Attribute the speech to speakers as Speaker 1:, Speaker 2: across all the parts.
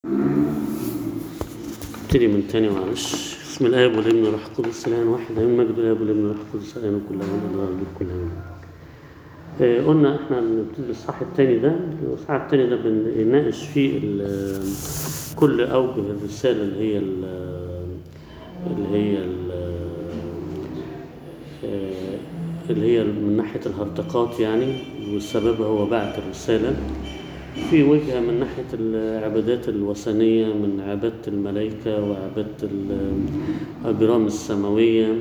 Speaker 1: ابتدي من تاني معلش بسم الآب والابن والروح القدس الآن واحد آمين مجد الآب والابن والروح القدس الآن وكل آمين الله بكل آمين آه، قلنا احنا بنبتدي بالصح التاني ده الصح التاني ده بنناقش فيه ال- كل أوجه الرسالة اللي هي ال- اللي هي ال- آه، اللي هي من ناحية الهرطقات يعني والسبب هو بعت الرسالة في وجهة من ناحية العبادات الوثنية من عبادة الملائكة وعبادة الأجرام السماوية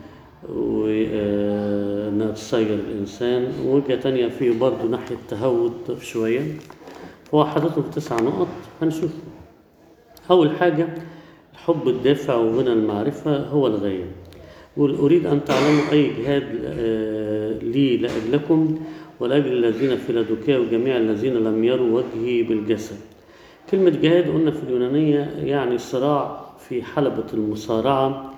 Speaker 1: وإنها تسير الإنسان ووجهة تانية في برضه ناحية تهود شوية هو حاططهم في تسع نقط هنشوف أول حاجة الحب الدافع وغنى المعرفة هو الغاية يقول أريد أن تعلموا أي جهاد آه، لي لأجلكم ولأجل الذين في لادوكيا وجميع الذين لم يروا وجهي بالجسد كلمة جهاد قلنا في اليونانية يعني صراع في حلبة المصارعة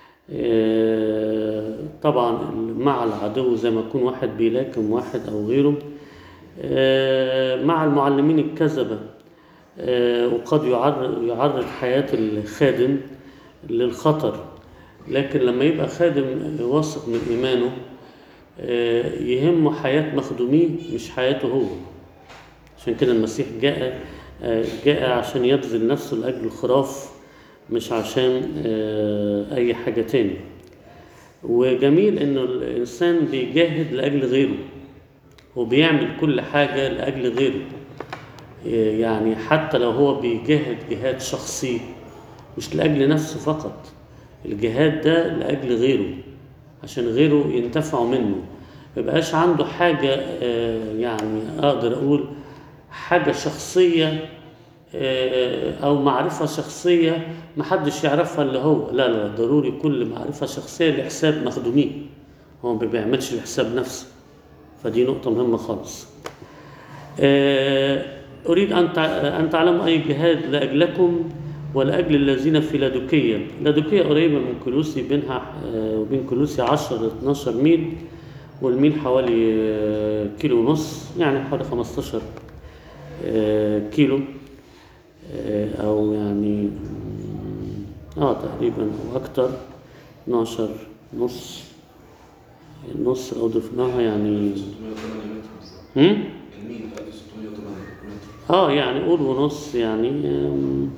Speaker 1: آه، طبعا مع العدو زي ما يكون واحد بيلاكم واحد أو غيره آه، مع المعلمين الكذبة آه، وقد يعرض يعرض حياة الخادم للخطر لكن لما يبقى خادم واثق من إيمانه آه، يهمه حياة مخدوميه مش حياته هو عشان كده المسيح جاء آه، جاء عشان يبذل نفسه لأجل الخراف مش عشان آه، أي حاجة تاني وجميل إنه الإنسان بيجاهد لأجل غيره وبيعمل كل حاجة لأجل غيره آه، يعني حتى لو هو بيجاهد جهاد شخصي مش لأجل نفسه فقط الجهاد ده لأجل غيره عشان غيره ينتفعوا منه ميبقاش عنده حاجة آه، يعني أقدر أقول حاجة شخصية آه، أو معرفة شخصية محدش يعرفها إلا هو لا لا ضروري كل معرفة شخصية لحساب مخدوميه هو ما بيعملش لحساب نفسه فدي نقطة مهمة خالص آه، أريد أن تع- أن تعلموا أي جهاد لأجلكم ولأجل الذين في لادوكية لادوكية قريبة من كلوسي بينها آه، وبين كلوسي 10 ل 12 ميل والميل حوالي آه، كيلو ونص يعني حوالي 15 آه، كيلو آه، أو يعني اه تقريبا أو أكتر 12 نص النص لو ضفناها يعني
Speaker 2: 608 متر بالظبط
Speaker 1: هم؟
Speaker 2: الميل 1608 متر
Speaker 1: اه يعني قول ونص يعني آم،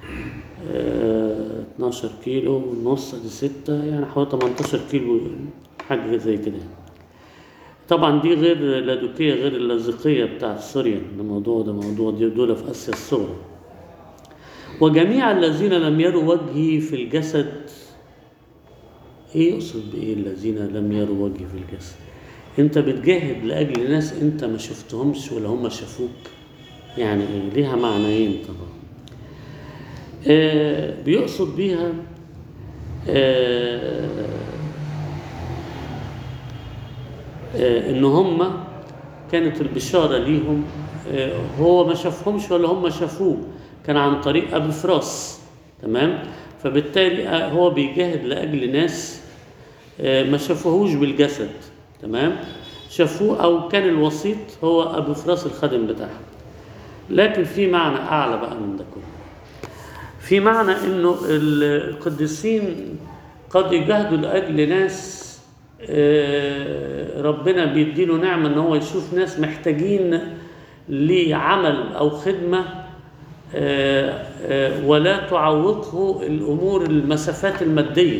Speaker 1: آه 12 كيلو ونص ادي 6 يعني حوالي 18 كيلو حاجة زي كده طبعا دي غير لادوكية غير اللاذقية بتاعت سوريا ده موضوع ده موضوع دي دول في آسيا الصغرى وجميع الذين لم يروا وجهي في الجسد ايه يقصد بايه الذين لم يروا وجهي في الجسد انت بتجاهد لاجل ناس انت ما شفتهمش ولا هم شافوك يعني ايه ليها معنيين طبعا آه بيقصد بيها آه آه ان هم كانت البشاره ليهم آه هو ما شافهمش ولا هم شافوه كان عن طريق ابو فراس تمام فبالتالي آه هو بيجاهد لاجل ناس آه ما شافوهوش بالجسد تمام شافوه او كان الوسيط هو ابو فراس الخادم بتاعهم لكن في معنى اعلى بقى من ده كله في معنى انه ال- القديسين قد يجاهدوا لاجل ناس آه، ربنا بيديله نعمه ان هو يشوف ناس محتاجين لعمل او خدمه آه، آه، ولا تعوقه الامور المسافات الماديه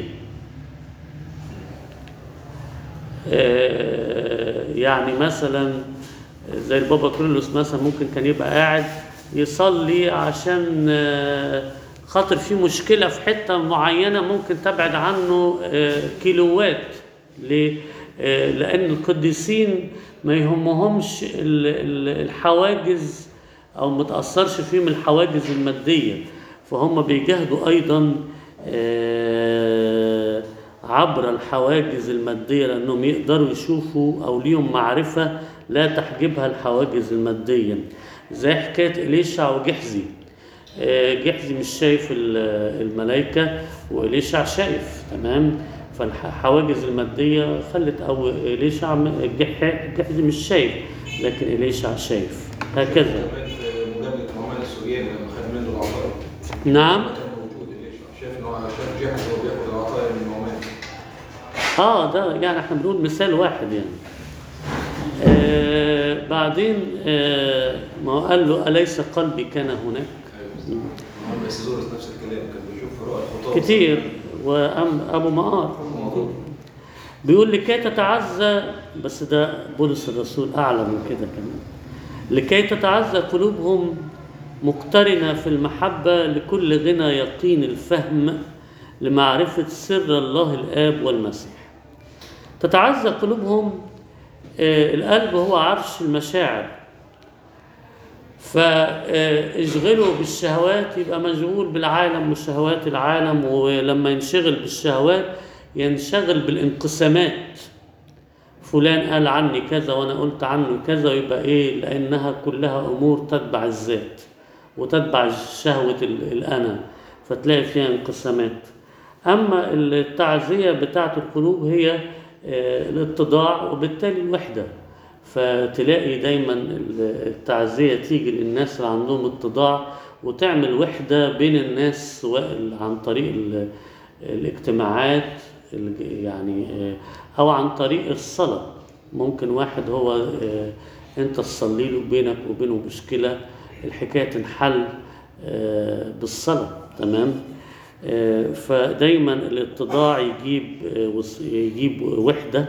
Speaker 1: آه، يعني مثلا زي البابا كرولوس مثلا ممكن كان يبقى قاعد يصلي عشان آه، خاطر في مشكلة في حتة معينة ممكن تبعد عنه آه، كيلوات ليه؟ آه، لأن القديسين ما يهمهمش ال- ال- الحواجز أو متأثرش فيهم الحواجز المادية فهم بيجاهدوا أيضا آه، عبر الحواجز المادية لأنهم يقدروا يشوفوا أو ليهم معرفة لا تحجبها الحواجز المادية زي حكاية إليشع وجحزي آه، جحزي مش شايف ال- الملائكة وإليشع شايف تمام فالحواجز المادية خلت أو إليشع م- جح- جحزي مش شايف لكن إليشع شايف هكذا
Speaker 2: كمان في مجابلة عمال السورياني لما خد منه العطاء
Speaker 1: نعم
Speaker 3: ما كان موجود ليش؟ شايف انه شايف جاحظ وهو بياخذ العطايا من النعمان
Speaker 1: اه ده يعني احنا بنقول مثال واحد يعني آه بعدين آه ما هو قال له أليس قلبي كان هناك
Speaker 2: ايوه بالظبط محمد بيسيزورس نفس الكلام كان بيشوف رؤى الخطاب
Speaker 1: كتير وأبو مقار بيقول لكي تتعزى بس ده بولس الرسول أعلى من كده كمان لكي تتعزى قلوبهم مقترنة في المحبة لكل غنى يقين الفهم لمعرفة سر الله الآب والمسيح تتعزى قلوبهم آه، القلب هو عرش المشاعر فاشغله بالشهوات يبقى مشغول بالعالم وشهوات العالم ولما ينشغل بالشهوات ينشغل بالانقسامات فلان قال عني كذا وانا قلت عنه كذا ويبقى ايه لانها كلها امور تتبع الذات وتتبع شهوة ال- الانا فتلاقي فيها انقسامات اما التعزية بتاعت القلوب هي آه، الاتضاع وبالتالي الوحدة فتلاقي دايما التعزية تيجي للناس اللي عندهم اتضاع وتعمل وحدة بين الناس سواء عن طريق ال- الاجتماعات الج- يعني آه، أو عن طريق الصلاة ممكن واحد هو آه، أنت تصلي له بينك وبينه مشكلة الحكاية تنحل آه، بالصلاة تمام آه، فدايما الاتضاع يجيب آه، وص- يجيب وحدة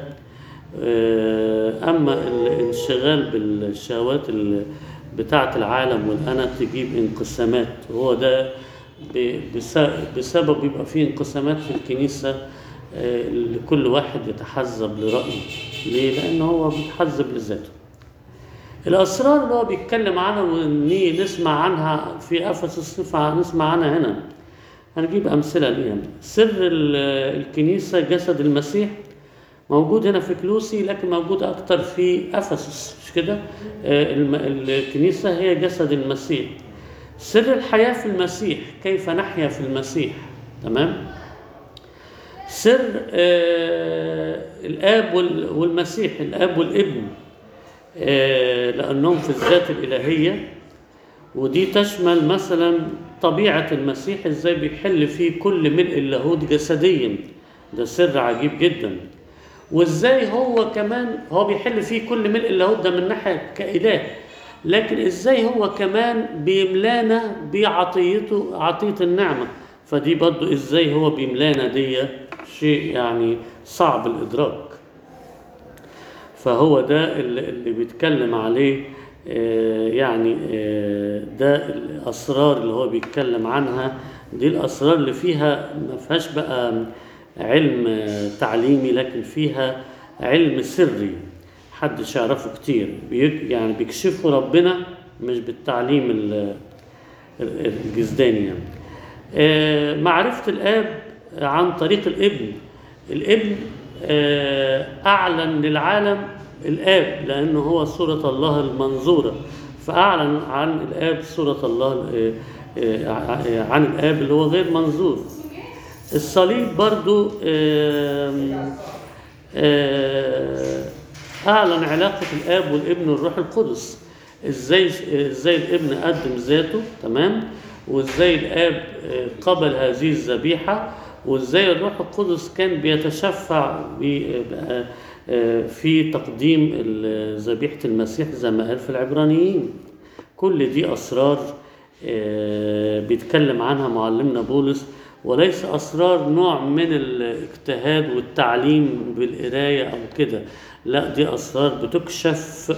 Speaker 1: آه، أما الانشغال بالشهوات ال- بتاعة العالم والأنا تجيب انقسامات هو ده ب- بس- بسبب يبقى فيه انقسامات في الكنيسة آه، لكل واحد يتحزب لرأيه ليه؟ لأن هو بيتحزب لذاته الأسرار اللي هو بيتكلم عنها وني نسمع عنها في أفسس نسمع نسمع عنها هنا هنجيب أمثلة ليها سر ال- الكنيسة جسد المسيح موجود هنا في كلوسي لكن موجود أكتر في أفسس مش كده آه، الم- الكنيسة هي جسد المسيح سر الحياة في المسيح كيف نحيا في المسيح تمام سر آه، الآب وال- والمسيح الآب والابن آه، لأنهم في الذات الإلهية ودي تشمل مثلا طبيعة المسيح ازاي بيحل فيه كل ملء اللاهوت جسديا ده سر عجيب جدا وازاي هو كمان هو بيحل فيه كل ملء اللاهوت ده من ناحية كإله لكن ازاي هو كمان بيملانا بعطيته عطية النعمة فدي برضو ازاي هو بيملانا دي شيء يعني صعب الإدراك فهو ده اللي اللي بيتكلم عليه آه، يعني آه، ده الأسرار اللي هو بيتكلم عنها دي الأسرار اللي فيها ما فيهاش بقى علم آه، تعليمي لكن فيها علم سري محدش يعرفه كتير بيك- يعني بيكشفوا ربنا مش بالتعليم ال- ال- الجسداني يعني آه، معرفة الآب عن طريق الابن الابن آه، أعلن للعالم الآب لأنه هو صورة الله المنظورة فأعلن عن الآب صورة الله آه، آه، عن الآب اللي هو غير منظور الصليب برضو آم، آه، أعلن علاقة الآب والابن والروح القدس إزاي إزاي الابن قدم ذاته تمام وإزاي الآب آه، قبل هذه الذبيحة وإزاي الروح القدس كان بيتشفع ب- آه، آه، في تقديم ال- ذبيحة المسيح زي ما قال في العبرانيين كل دي أسرار آه، بيتكلم عنها معلمنا بولس وليس أسرار نوع من الاجتهاد والتعليم بالقراية أو كده لا دي أسرار بتكشف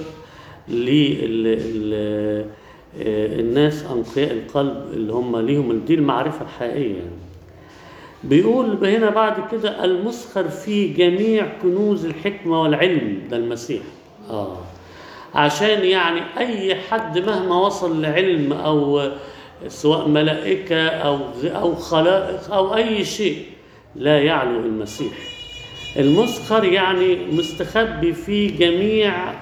Speaker 1: للناس أنقياء القلب اللي هم ليهم دي المعرفة الحقيقية يعني. بيقول هنا بعد كده المسخر في جميع كنوز الحكمة والعلم ده المسيح آه عشان يعني أي حد مهما وصل لعلم أو سواء ملائكة أو أو خلائق أو أي شيء لا يعلو المسيح المسخر يعني مستخبي في جميع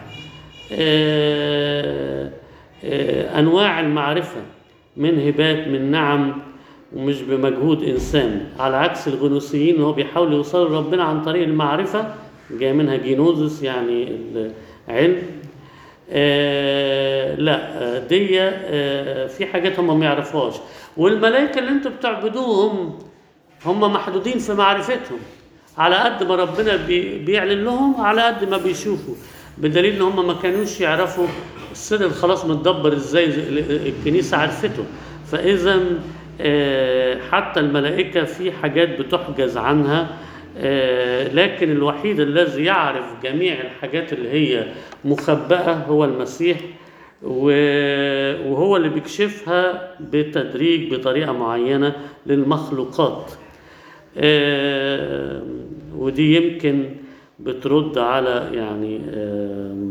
Speaker 1: آه، آه، أنواع المعرفة من هبات من نعم ومش بمجهود إنسان على عكس الغنوصيين اللي هو بيحاولوا يوصلوا لربنا عن طريق المعرفة جاي منها جينوزس يعني العلم آه لا آه، دي آه في حاجات هم ما يعرفوهاش والملائكة اللي انتوا بتعبدوهم هم محدودين في معرفتهم على قد ما ربنا بي- بيعلن لهم على قد ما بيشوفوا بدليل ان هم ما كانوش يعرفوا السر الخلاص متدبر ازاي زي- الكنيسة عرفته فاذا آه، حتى الملائكة في حاجات بتحجز عنها آه، لكن الوحيد الذي يعرف جميع الحاجات اللي هي مخبأة هو المسيح و- وهو اللي بيكشفها بتدريج بطريقة معينة للمخلوقات آه، ودي يمكن بترد على يعني آم،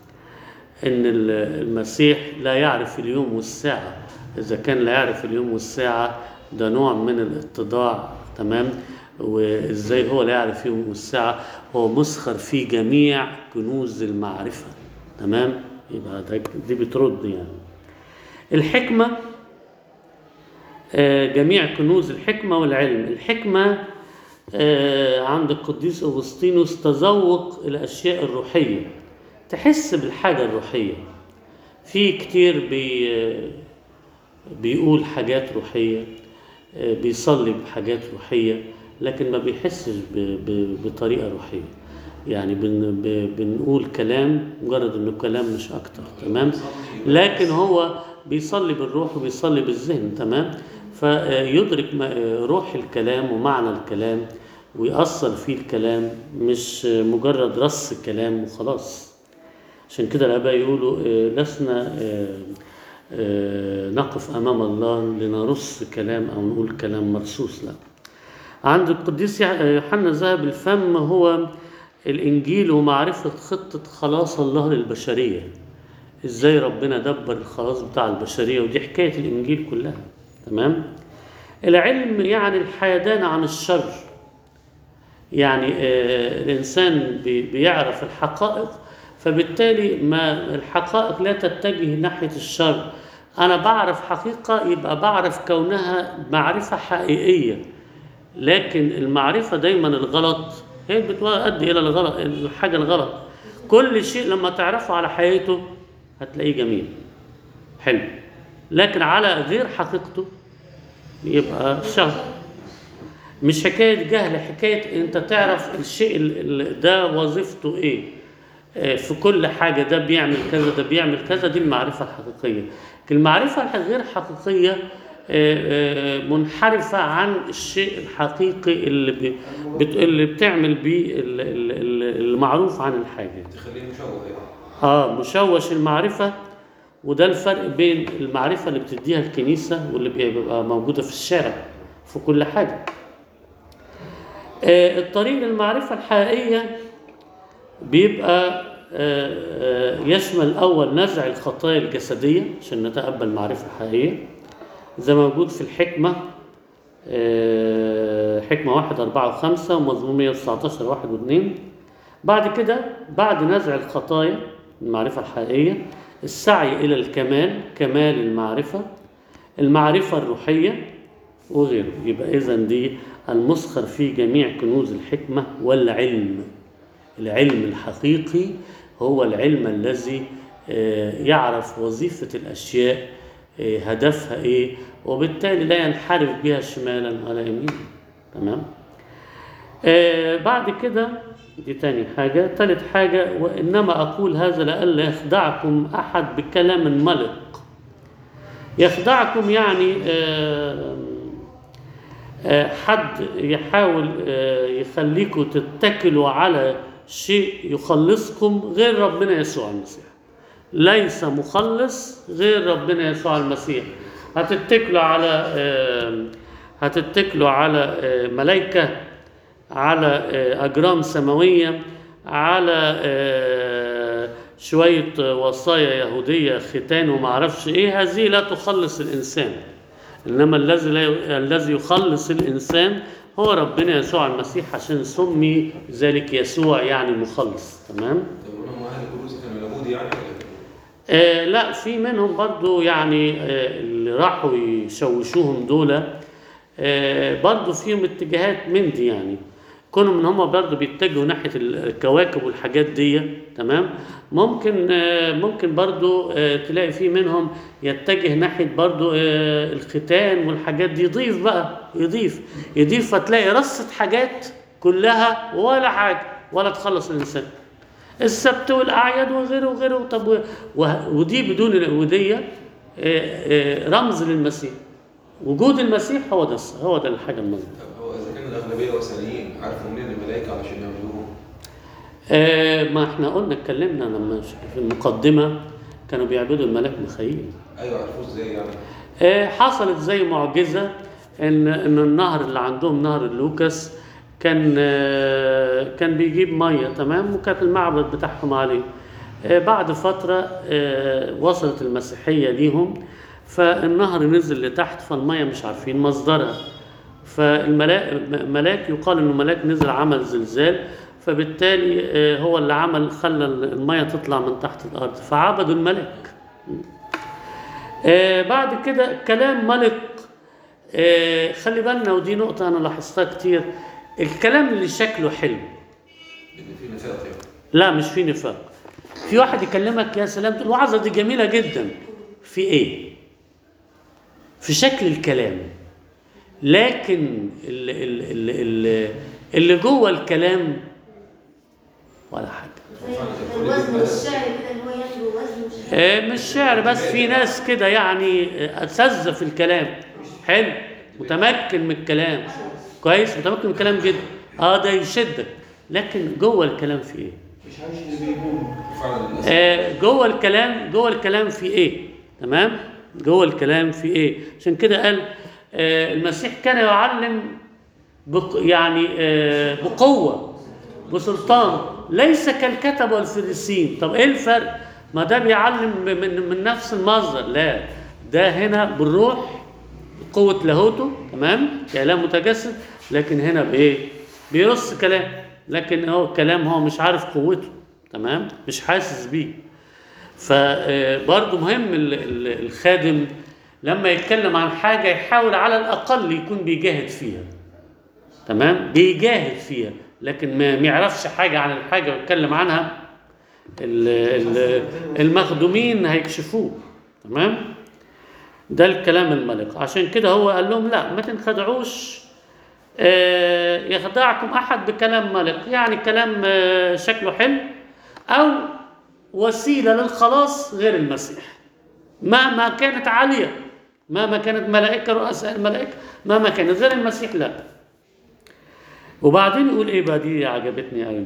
Speaker 1: ان ال- المسيح لا يعرف اليوم والساعة اذا كان لا يعرف اليوم والساعة ده نوع من الاتضاع تمام وازاي هو لا يعرف اليوم والساعة هو مسخر في جميع كنوز المعرفة تمام يبقى ده دي بترد يعني الحكمة آه، جميع كنوز الحكمة والعلم الحكمة آه، عند القديس أغسطينوس تذوق الأشياء الروحية تحس بالحاجة الروحية في كتير بي بيقول حاجات روحية آه، بيصلي بحاجات روحية لكن ما بيحسش ب- ب- بطريقة روحية يعني بن ب- بنقول كلام مجرد انه كلام مش اكتر تمام لكن هو بيصلي بالروح وبيصلي بالذهن تمام فيدرك ما- روح الكلام ومعنى الكلام ويأثر فيه الكلام مش مجرد رص كلام وخلاص عشان كده الآباء يقولوا آه، لسنا آه، آه، نقف أمام الله لنرص كلام أو نقول كلام مرصوص لا عند القديس يح- يوحنا ذهب الفم هو الإنجيل ومعرفة خطة خلاص الله للبشرية إزاي ربنا دبر الخلاص بتاع البشرية ودي حكاية الإنجيل كلها تمام العلم يعني الحيدان عن الشر يعني آه، الإنسان بي- بيعرف الحقائق فبالتالي ما الحقائق لا تتجه ناحية الشر أنا بعرف حقيقة يبقى بعرف كونها معرفة حقيقية لكن المعرفة دايما الغلط هي بتؤدي إلى الغلط الحاجة الغلط كل شيء لما تعرفه على حقيقته هتلاقيه جميل حلو لكن على غير حقيقته يبقى شر مش حكاية جهل حكاية انت تعرف الشيء ال- ال- ده وظيفته ايه آه، في كل حاجة ده بيعمل كذا ده بيعمل كذا دي المعرفة الحقيقية المعرفة الغير حقيقية آه، آه، منحرفة عن الشيء الحقيقي اللي بي بت- اللي بتعمل بيه ال- ال- ال- المعروف عن الحاجة
Speaker 3: تخليه مشوه يعني
Speaker 1: اه مشوش المعرفة وده الفرق بين المعرفة اللي بتديها الكنيسة واللي بيبقى موجودة في الشارع في كل حاجة آه الطريق للمعرفة الحقيقية بيبقى آه آه يشمل الأول نزع الخطايا الجسدية عشان نتقبل معرفة حقيقية زي ما موجود في الحكمة آه، حكمة واحد أربعة وخمسة ومضمون 119 واحد واثنين بعد كده بعد نزع الخطايا المعرفة الحقيقية السعي إلى الكمال كمال المعرفة المعرفة الروحية وغيره يبقى إذا دي المسخر في جميع كنوز الحكمة والعلم العلم الحقيقي هو العلم الذي آه، يعرف وظيفة الأشياء آه، هدفها إيه وبالتالي لا ينحرف بها شمالا ولا يمينا تمام آه، بعد كده دي تاني حاجة تالت حاجة وإنما أقول هذا لئلا يخدعكم أحد بكلام ملق يخدعكم يعني آه، آه، حد يحاول آه، يخليكم تتكلوا على شيء يخلصكم غير ربنا يسوع المسيح ليس مخلص غير ربنا يسوع المسيح هتتكلوا على آه، هتتكلوا على آه، ملائكة على آه، أجرام سماوية على آه، شوية وصايا يهودية ختان وما اعرفش ايه هذه لا تخلص الإنسان إنما الذي لا الذي يخلص الإنسان هو ربنا يسوع المسيح عشان سمي ذلك يسوع يعني مخلص تمام؟
Speaker 3: طب منهم اهل كروز كانوا يهود يعني ولا
Speaker 1: آه لا في منهم برضو يعني آه اللي راحوا يشوشوهم دول آه برضو فيهم اتجاهات من دي يعني كونهم ان هم برضه بيتجهوا ناحيه الكواكب والحاجات دي تمام ممكن آه، ممكن برضه آه، تلاقي في منهم يتجه ناحيه برضه آه، الختان والحاجات دي يضيف بقى يضيف يضيف فتلاقي رصه حاجات كلها ولا حاجه ولا تخلص الانسان السبت والاعياد وغيره وغيره طب و- و- ودي بدون العبوديه رمز للمسيح وجود المسيح هو ده الص- هو ده الحاجه المظبوطه
Speaker 3: طب هو اذا كان الاغلبيه وثنيين عارفوا منين الملائكه علشان يعبدوهم؟
Speaker 1: آه، ما احنا قلنا اتكلمنا لما ش- في المقدمه كانوا بيعبدوا الملاك ميخائيل
Speaker 3: ايوه عرفوه ازاي يعني؟
Speaker 1: آه، حصلت زي معجزه ان ان النهر اللي عندهم نهر اللوكس كان آه، كان بيجيب ميه تمام وكانت المعبد بتاعهم عليه آه، بعد فتره آه، وصلت المسيحيه ليهم فالنهر نزل لتحت فالميه مش عارفين مصدرها فالملاك يقال انه ملاك نزل عمل زلزال فبالتالي آه، هو اللي عمل خلى الميه تطلع من تحت الارض فعبدوا الملاك آه، بعد كده كلام ملك آه، خلي بالنا ودي نقطة أنا لاحظتها كتير الكلام اللي شكله حلو
Speaker 3: ان في نفاق يعني
Speaker 1: لا مش في نفاق في واحد يكلمك يا سلام تقول الوعظة دي جميلة جدا في إيه؟ في شكل الكلام لكن اللي, اللي, اللي, اللي جوه الكلام ولا حاجة
Speaker 4: الوزن والشعر كده اللي هو ياخدوا وزن وشعر
Speaker 1: آه، مش شعر بس في ناس كده يعني آه، أساتذة في الكلام حلو متمكن من الكلام كويس متمكن من الكلام جدا اه ده يشدك لكن جوه الكلام في ايه؟
Speaker 3: فعلا للاسف
Speaker 1: آه جوه الكلام جوه الكلام في ايه؟ تمام؟ جوه الكلام في ايه؟ عشان كده قال آه المسيح كان يعلم بق يعني آه بقوه بسلطان ليس كالكتب والفريسين طب ايه الفرق؟ ما ده بيعلم من من نفس المصدر لا ده هنا بالروح قوة لاهوته تمام كلام متجسد لكن هنا بايه بيرص كلام لكن هو كلام هو مش عارف قوته تمام مش حاسس بيه فبرضه مهم ال- ال- الخادم لما يتكلم عن حاجة يحاول على الأقل يكون بيجاهد فيها تمام بيجاهد فيها لكن ما ما يعرفش حاجة عن الحاجة ويتكلم عنها ال- ال- المخدومين هيكشفوه تمام ده الكلام الملك عشان كده هو قال لهم لا ما تنخدعوش آه، يخدعكم احد بكلام ملك يعني كلام آه، شكله حلو او وسيله للخلاص غير المسيح مهما كانت عاليه مهما كانت ملائكه رؤساء الملائكه مهما كانت غير المسيح لا وبعدين يقول ايه بقى دي عجبتني قوي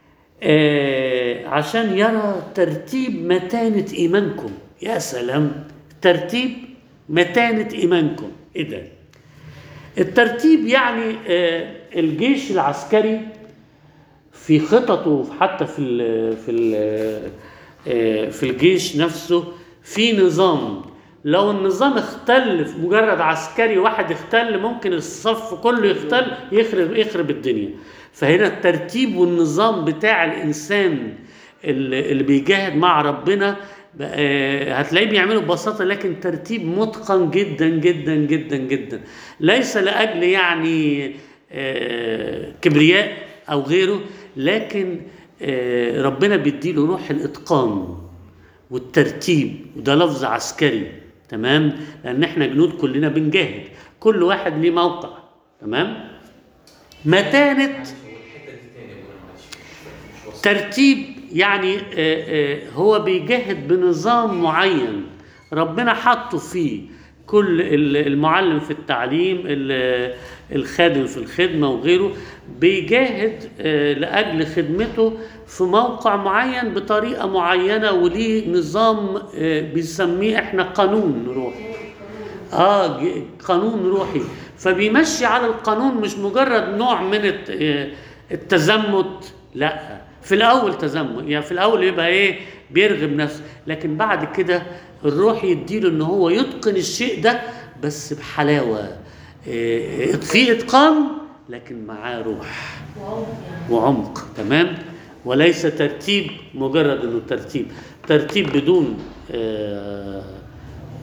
Speaker 1: آه عشان يرى ترتيب متانة إيمانكم يا سلام ترتيب متانة إيمانكم إيه ده الترتيب يعني آه الجيش العسكري في خططه حتى في ال في ال آه، في الجيش نفسه في نظام لو النظام اختل في مجرد عسكري واحد اختل ممكن الصف كله يختل يخرب يخرب الدنيا فهنا الترتيب والنظام بتاع الانسان اللي اللي بيجاهد مع ربنا آه، هتلاقيه بيعمله ببساطة لكن ترتيب متقن جدا جدا جدا جدا ليس لأجل يعني آه، كبرياء أو غيره لكن آه، ربنا بيديله روح الإتقان والترتيب وده لفظ عسكري تمام لأن احنا جنود كلنا بنجاهد كل واحد ليه موقع تمام متانة
Speaker 3: الحته دي تاني يا ابونا معلش مش واصل
Speaker 1: ترتيب يعني آه، آه، هو بيجاهد بنظام معين ربنا حطه فيه كل ال- المعلم في التعليم ال- الخادم في الخدمة وغيره بيجاهد آه، لأجل خدمته في موقع معين بطريقة معينة وليه نظام آه، بنسميه احنا قانون روحي اه ج- قانون روحي فبيمشي على القانون مش مجرد نوع من الت- آه، التزمت لا في الاول تزمت يعني في الاول يبقى ايه بيرغب نفسه لكن بعد كده الروح يديله ان هو يتقن الشيء ده بس بحلاوه آه، في اتقان لكن معاه روح
Speaker 4: وعمق يعني
Speaker 1: وعمق تمام وليس ترتيب مجرد انه ترتيب ترتيب بدون آه،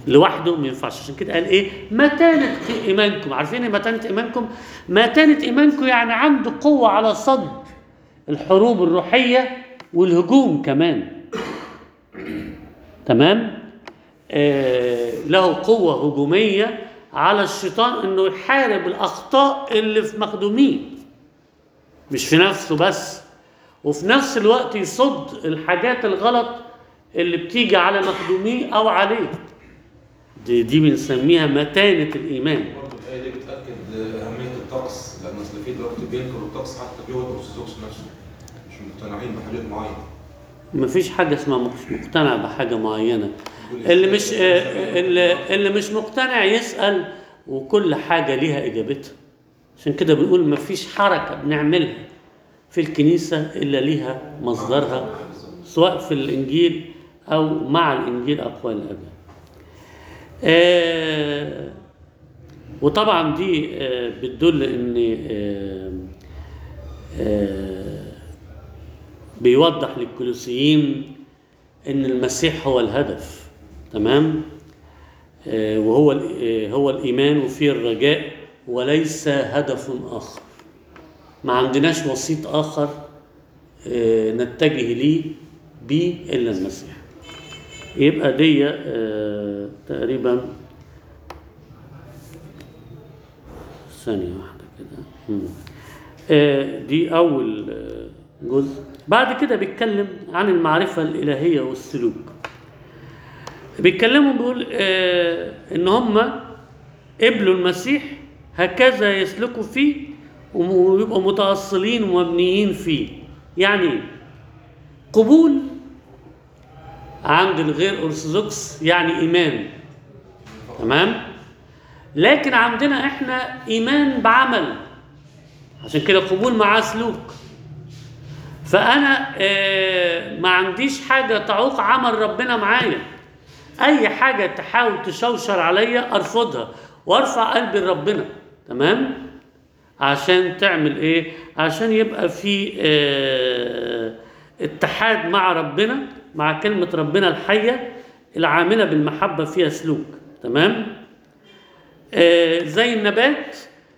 Speaker 1: لوحده ما ينفعش عشان كده قال ايه متانة ايمانكم عارفين ايه متانة ايمانكم متانة ايمانكم يعني عنده قوة على صد الحروب الروحية والهجوم كمان تمام آه له قوة هجومية على الشيطان انه يحارب الاخطاء اللي في مخدوميه مش في نفسه بس وفي نفس الوقت يصد الحاجات الغلط اللي بتيجي على مخدوميه او عليه دي, دي بنسميها متانة الإيمان
Speaker 3: برضه الآية دي بتأكد أهمية الطقس لأن أصل في دلوقتي بينكروا الطقس حتى جوه الأرثوذكس نفسه مش مقتنعين بحاجات معينة
Speaker 1: مفيش حاجة اسمها مش مقتنع بحاجة معينة اللي مش آه، اللي, اللي مش مقتنع يسأل وكل حاجة ليها إجابتها عشان كده بنقول مفيش حركة بنعملها في الكنيسة إلا ليها مصدرها سواء في الإنجيل أو مع الإنجيل أقوال الآباء آه وطبعا دي آه بتدل ان آه آه بيوضح للكولوسيين ان المسيح هو الهدف تمام آه وهو ال- آه هو الايمان وفيه الرجاء وليس هدف اخر ما عندناش وسيط اخر آه نتجه ليه بيه الا المسيح يبقى دي آه تقريبا ثانية واحدة كده مم. آه دي أول آه، جزء بعد كده بيتكلم عن المعرفة الإلهية والسلوك بيتكلموا بيقول آه إن هم قبلوا المسيح هكذا يسلكوا فيه ويبقوا متأصلين ومبنيين فيه يعني إيه؟ قبول عند الغير أرثوذكس يعني إيمان تمام لكن عندنا احنا ايمان بعمل عشان كده قبول معاه سلوك فانا آه، ما عنديش حاجه تعوق عمل ربنا معايا اي حاجه تحاول تشوشر عليا ارفضها وارفع قلبي لربنا تمام عشان تعمل ايه عشان يبقى في آه، اتحاد مع ربنا مع كلمه ربنا الحيه العامله بالمحبه فيها سلوك تمام آه، زي النبات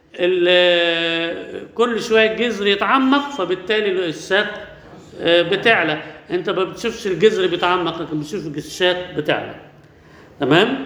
Speaker 1: ال- كل شويه الجذر يتعمق فبالتالي الساق آه، بتعلى انت ما بتشوفش الجذر بيتعمق لكن بتشوف الساق بتعلى تمام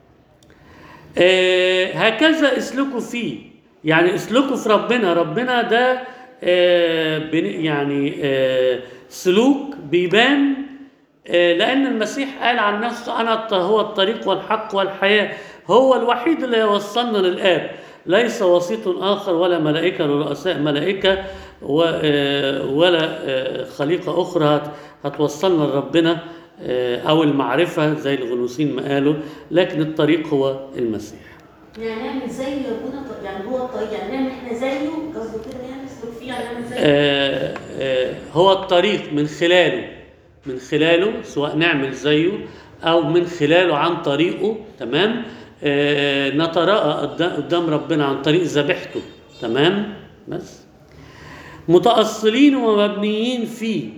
Speaker 1: آه، هكذا اسلكوا فيه يعني اسلكوا في ربنا ربنا ده آه، بن- يعني آه، سلوك بيبان آه، لأن المسيح قال عن نفسه أنا الط- هو الطريق والحق والحياة هو الوحيد اللي يوصلنا للآب ليس وسيط آخر ولا ملائكة رؤساء ملائكة و- آه، ولا آه، خليقة أخرى هت- هتوصلنا لربنا آه، أو المعرفة زي الغنوصين ما قالوا لكن الطريق هو المسيح
Speaker 4: يعني نعمل زي ربنا ط- يعني هو الطريق يعني نعمل احنا زيه قصده كده يعني نسلك فيه يعني نعمل زيه
Speaker 1: آه، آه، هو الطريق من خلاله من خلاله سواء نعمل زيه او من خلاله عن طريقه تمام آه، نتراءى قدام- قدام ربنا عن طريق ذبيحته تمام بس متأصلين ومبنيين فيه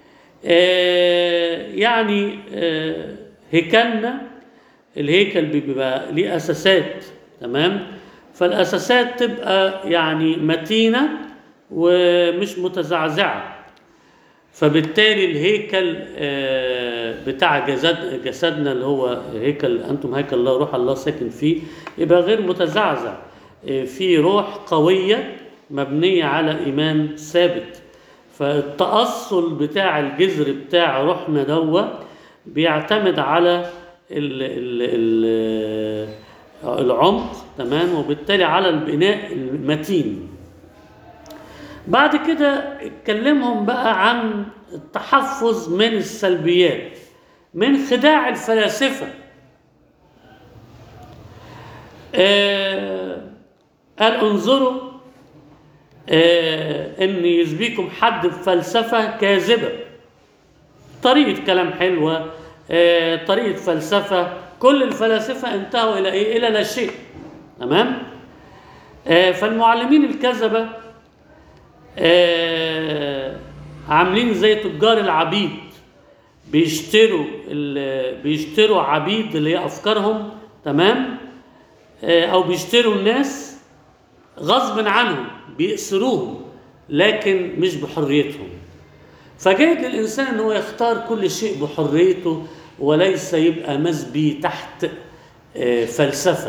Speaker 1: آه، يعني آه، هيكلنا الهيكل بيبقى ليه اساسات تمام فالاساسات تبقى يعني متينه ومش متزعزعه فبالتالي الهيكل آه، بتاع جسد جسدنا اللي هو هيكل انتم هيكل الله روح الله ساكن فيه يبقى غير متزعزع آه، في روح قويه مبنيه على ايمان ثابت فالتأصل بتاع الجذر بتاع روحنا دوا بيعتمد على ال ال ال العمق تمام وبالتالي على البناء المتين بعد كده اتكلمهم بقى عن التحفظ من السلبيات من خداع الفلاسفة آه قال انظروا آه ان يسبيكم حد بفلسفة كاذبة طريقة كلام حلوة آه طريقة فلسفة كل الفلاسفة انتهوا إلى إيه؟ إلى لا شيء تمام آه فالمعلمين الكذبة آه عاملين زي تجار العبيد بيشتروا ال- بيشتروا عبيد اللي هي افكارهم تمام آه، او بيشتروا الناس غصب عنهم بيأسروهم لكن مش بحريتهم فجايز للإنسان أن هو يختار كل شيء بحريته وليس يبقى مسبي تحت آه، فلسفة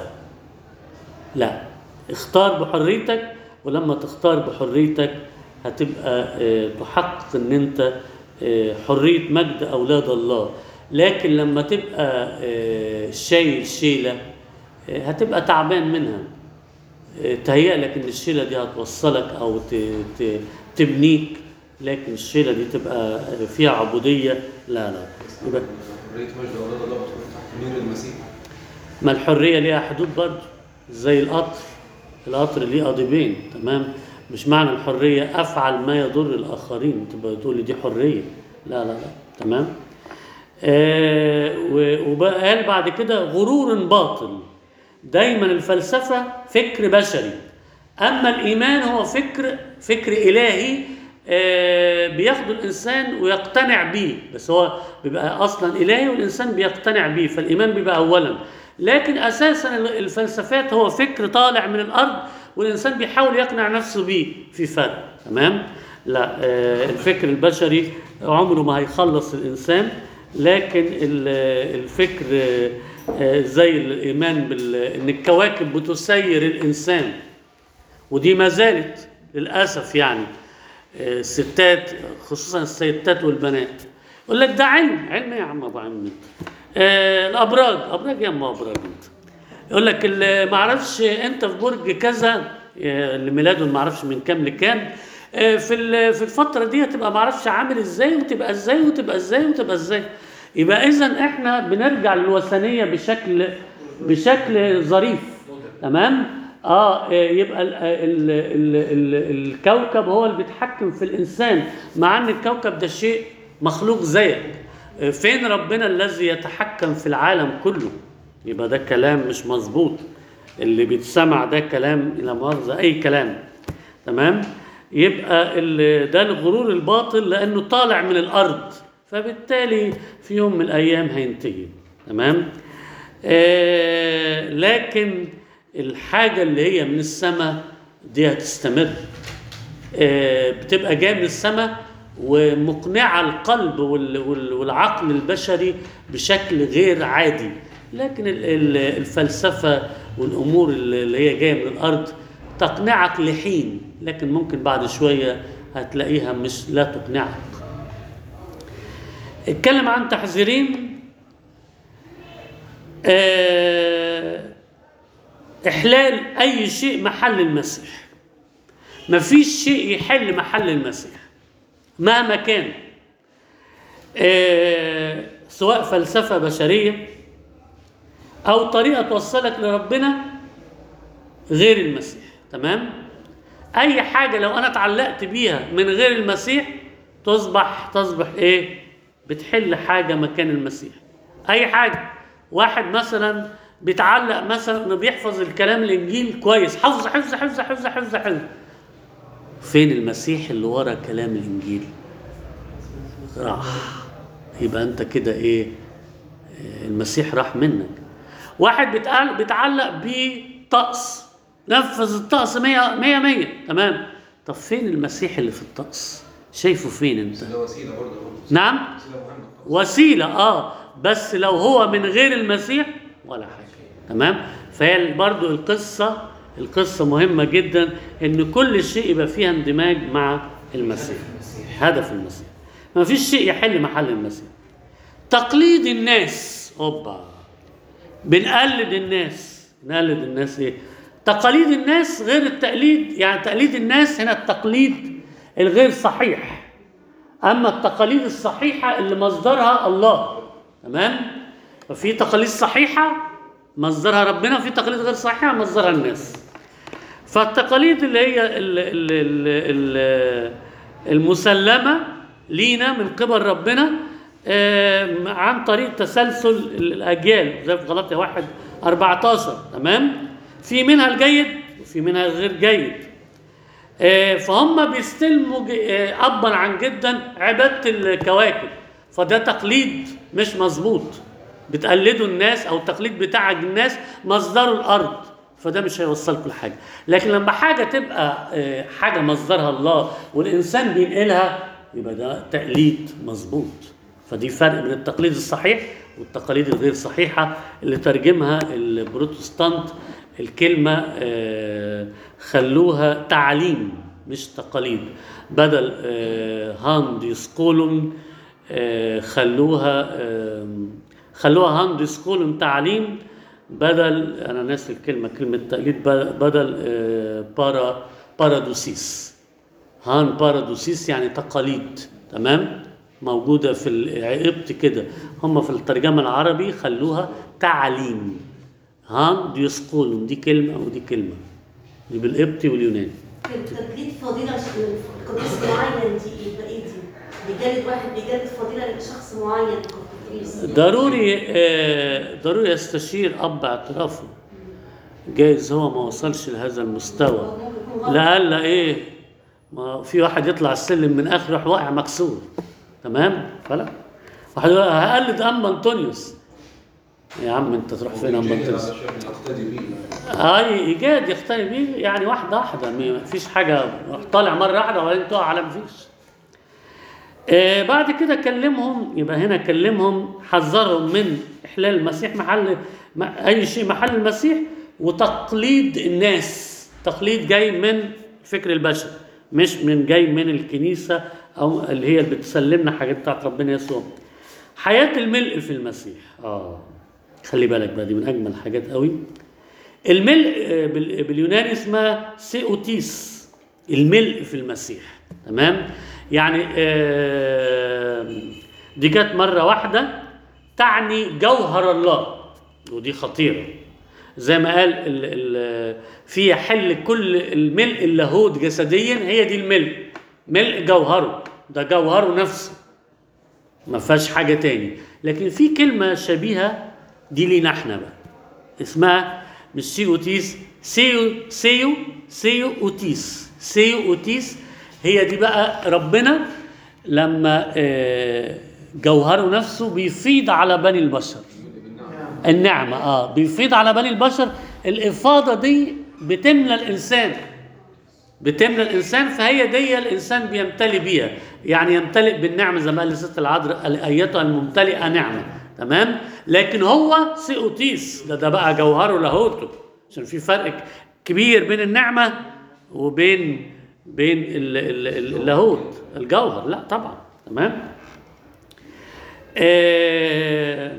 Speaker 1: لا اختار بحريتك ولما تختار بحريتك هتبقى آه، تحقق ان انت آه، حرية مجد اولاد الله لكن لما تبقى آه، شايل شيلة آه، هتبقى تعبان منها آه، تهيأ لك ان الشيلة دي هتوصلك او ت- ت- تبنيك لكن الشيلة دي تبقى فيها عبودية لا لا يبقى
Speaker 3: حرية مجد أولاد الله بتكون تحت نور المسيح
Speaker 1: ما الحرية ليها حدود برضه زي القطر القطر ليه قضيبين تمام مش معنى الحرية أفعل ما يضر الآخرين تبقى تقول لي دي حرية لا لا لا تمام آه و- وبقى قال بعد كده غرور باطل دايما الفلسفة فكر بشري أما الإيمان هو فكر فكر إلهي آه، بياخده الإنسان ويقتنع بيه بس هو بيبقى أصلا إلهي والإنسان بيقتنع بيه فالإيمان بيبقى أولا لكن أساسا الفلسفات هو فكر طالع من الأرض والإنسان بيحاول يقنع نفسه بيه في فرق تمام لا آه، الفكر البشري عمره ما هيخلص الإنسان لكن ال- الفكر آه، آه، زي الإيمان بال- إن الكواكب بتسير الإنسان ودي ما زالت للاسف يعني آه، الستات خصوصا الستات والبنات يقول لك ده علم علم إيه يا عم ابو عم انت آه، الابراج ابراج يا اما ابراج انت يقول لك اللي ما اعرفش انت في برج كذا آه، اللي ميلاده ما اعرفش من كام لكام آه، في ال- في الفتره دي تبقى ما اعرفش عامل ازاي وتبقى ازاي وتبقى ازاي وتبقى ازاي يبقى اذا احنا بنرجع للوثنيه بشكل بشكل ظريف تمام اه آه، يبقى ال ال ال ال الكوكب هو اللي بيتحكم في الانسان مع ان الكوكب ده شيء مخلوق زيك آه، فين ربنا الذي يتحكم في العالم كله يبقى ده كلام مش مظبوط اللي بيتسمع ده كلام لا مؤاخذه اي كلام تمام يبقى ال- ده الغرور الباطل لانه طالع من الارض فبالتالي في يوم من الايام هينتهي تمام آه لكن الحاجه اللي هي من السماء دي هتستمر آه بتبقى جايه من السماء ومقنعه القلب وال- وال- والعقل البشري بشكل غير عادي لكن ال- ال- الفلسفه والامور اللي هي جايه من الارض تقنعك لحين لكن ممكن بعد شويه هتلاقيها مش لا تقنعك اتكلم عن تحذيرين آه، احلال اي شيء محل المسيح مفيش شيء يحل محل المسيح مهما كان آه، سواء فلسفه بشريه او طريقه توصلك لربنا غير المسيح تمام اي حاجه لو انا اتعلقت بيها من غير المسيح تصبح تصبح ايه بتحل حاجه مكان المسيح اي حاجه واحد مثلا بيتعلق مثلا انه بيحفظ الكلام الانجيل كويس حفظ حفظ حفظ حفظ حفظ حفظ فين المسيح اللي ورا كلام الانجيل راح يبقى انت كده ايه آه، المسيح راح منك واحد بيتعلق بيتعلق بطقس نفذ الطقس 100 100 100 تمام طب فين المسيح اللي في الطقس شايفه فين انت
Speaker 3: بس ده وسيلة برضه برضه.
Speaker 1: نعم
Speaker 3: وسيلة مهمة
Speaker 1: وسيلة اه بس لو هو من غير المسيح ولا حاجة تمام فهي برضو القصة القصة مهمة جدا ان كل شيء يبقى فيها اندماج مع المسيح هدف المسيح ما فيش شيء يحل محل المسيح تقليد الناس اوبا بنقلد الناس نقلد الناس ايه تقاليد الناس غير التقليد يعني تقليد الناس هنا التقليد الغير صحيح اما التقاليد الصحيحه اللي مصدرها الله تمام ففي تقاليد صحيحه مصدرها ربنا وفي تقاليد غير صحيحه مصدرها الناس فالتقاليد اللي هي ال ال ال ال المسلمه لينا من قبل ربنا آه، عن طريق تسلسل الاجيال زي في غلطية واحد 14 تمام في منها الجيد وفي منها الغير جيد آه، فهم بيستلموا ج- آه، ابا عن جدا عباده الكواكب فده تقليد مش مظبوط بتقلدوا الناس او التقليد بتاع الناس مصدره الارض فده مش هيوصلكم لحاجه لكن لما حاجه تبقى آه، حاجه مصدرها الله والانسان بينقلها يبقى ده تقليد مظبوط فدي فرق بين التقليد الصحيح والتقاليد الغير صحيحه اللي ترجمها البروتستانت الكلمه آه، خلوها تعليم مش تقاليد بدل آه، هاند يسقولون آه، خلوها آه، خلوها هاند يسقولون تعليم بدل انا ناسي الكلمه كلمه تقليد ب- بدل آه، بارا بارادوسيس هان بارادوسيس يعني تقاليد تمام موجوده في القبط كده هم في الترجمه العربي خلوها تعليم هان ديسقولون دي كلمه ودي كلمه دي بالقبطي واليوناني
Speaker 4: تجديد فضيلة عشان قديس معين دي يبقى ايه دي؟ بيجلد واحد بيجلد فضيلة لشخص معين كقديس
Speaker 1: ضروري آه، ضروري يستشير اب اعترافه جايز هو ما وصلش لهذا المستوى
Speaker 4: ممكن يكون غلط.
Speaker 1: لألا ايه ما في واحد يطلع السلم من اخر يروح واقع مكسور تمام فلا واحد يقول هقلد ام انطونيوس يا عم انت تروح فين ام
Speaker 3: وبيجي
Speaker 1: انطونيوس
Speaker 3: علشان نقتدي بيه
Speaker 1: اي ايجاد يختلف بيه يعني واحده واحده ما فيش حاجه روح طالع مره واحده وبعدين تقع على ما فيش آه بعد كده كلمهم يبقى هنا كلمهم حذرهم من احلال المسيح محل ما- اي شيء محل المسيح وتقليد الناس تقليد جاي من الفكر البشري مش من جاي من الكنيسه او اللي هي اللي بتسلمنا حاجات بتاعت ربنا يسوع حياه الملء في المسيح اه خلي بالك بقى دي من اجمل الحاجات قوي الملء آه، بال- باليوناني اسمها سيوتيس الملء في المسيح تمام يعني آه، دي جت مره واحده تعني جوهر الله ودي خطيره زي ما قال ال ال في يحل كل الملء اللاهوت جسديا هي دي الملء ملء جوهره ده جوهره نفسه ما فيهاش حاجه تاني لكن في كلمه شبيهه دي لينا احنا بقى اسمها مش سي اوتيس سيو سيو سيو اوتيس سيو اوتيس هي دي بقى ربنا لما آه، جوهره نفسه بيفيض على بني البشر النعمة اه بيفيض على بني البشر الإفاضة دي بتملى الإنسان بتملى الإنسان فهي دي الإنسان بيمتلي بيها يعني يمتلئ بالنعمة زي ما قال الست العذراء أيتها الممتلئة نعمة تمام لكن هو سيوتيس ده ده بقى جوهره لاهوته عشان في فرق كبير بين النعمة وبين بين ال- ال- ال- اللاهوت الجوهر لا طبعا تمام آه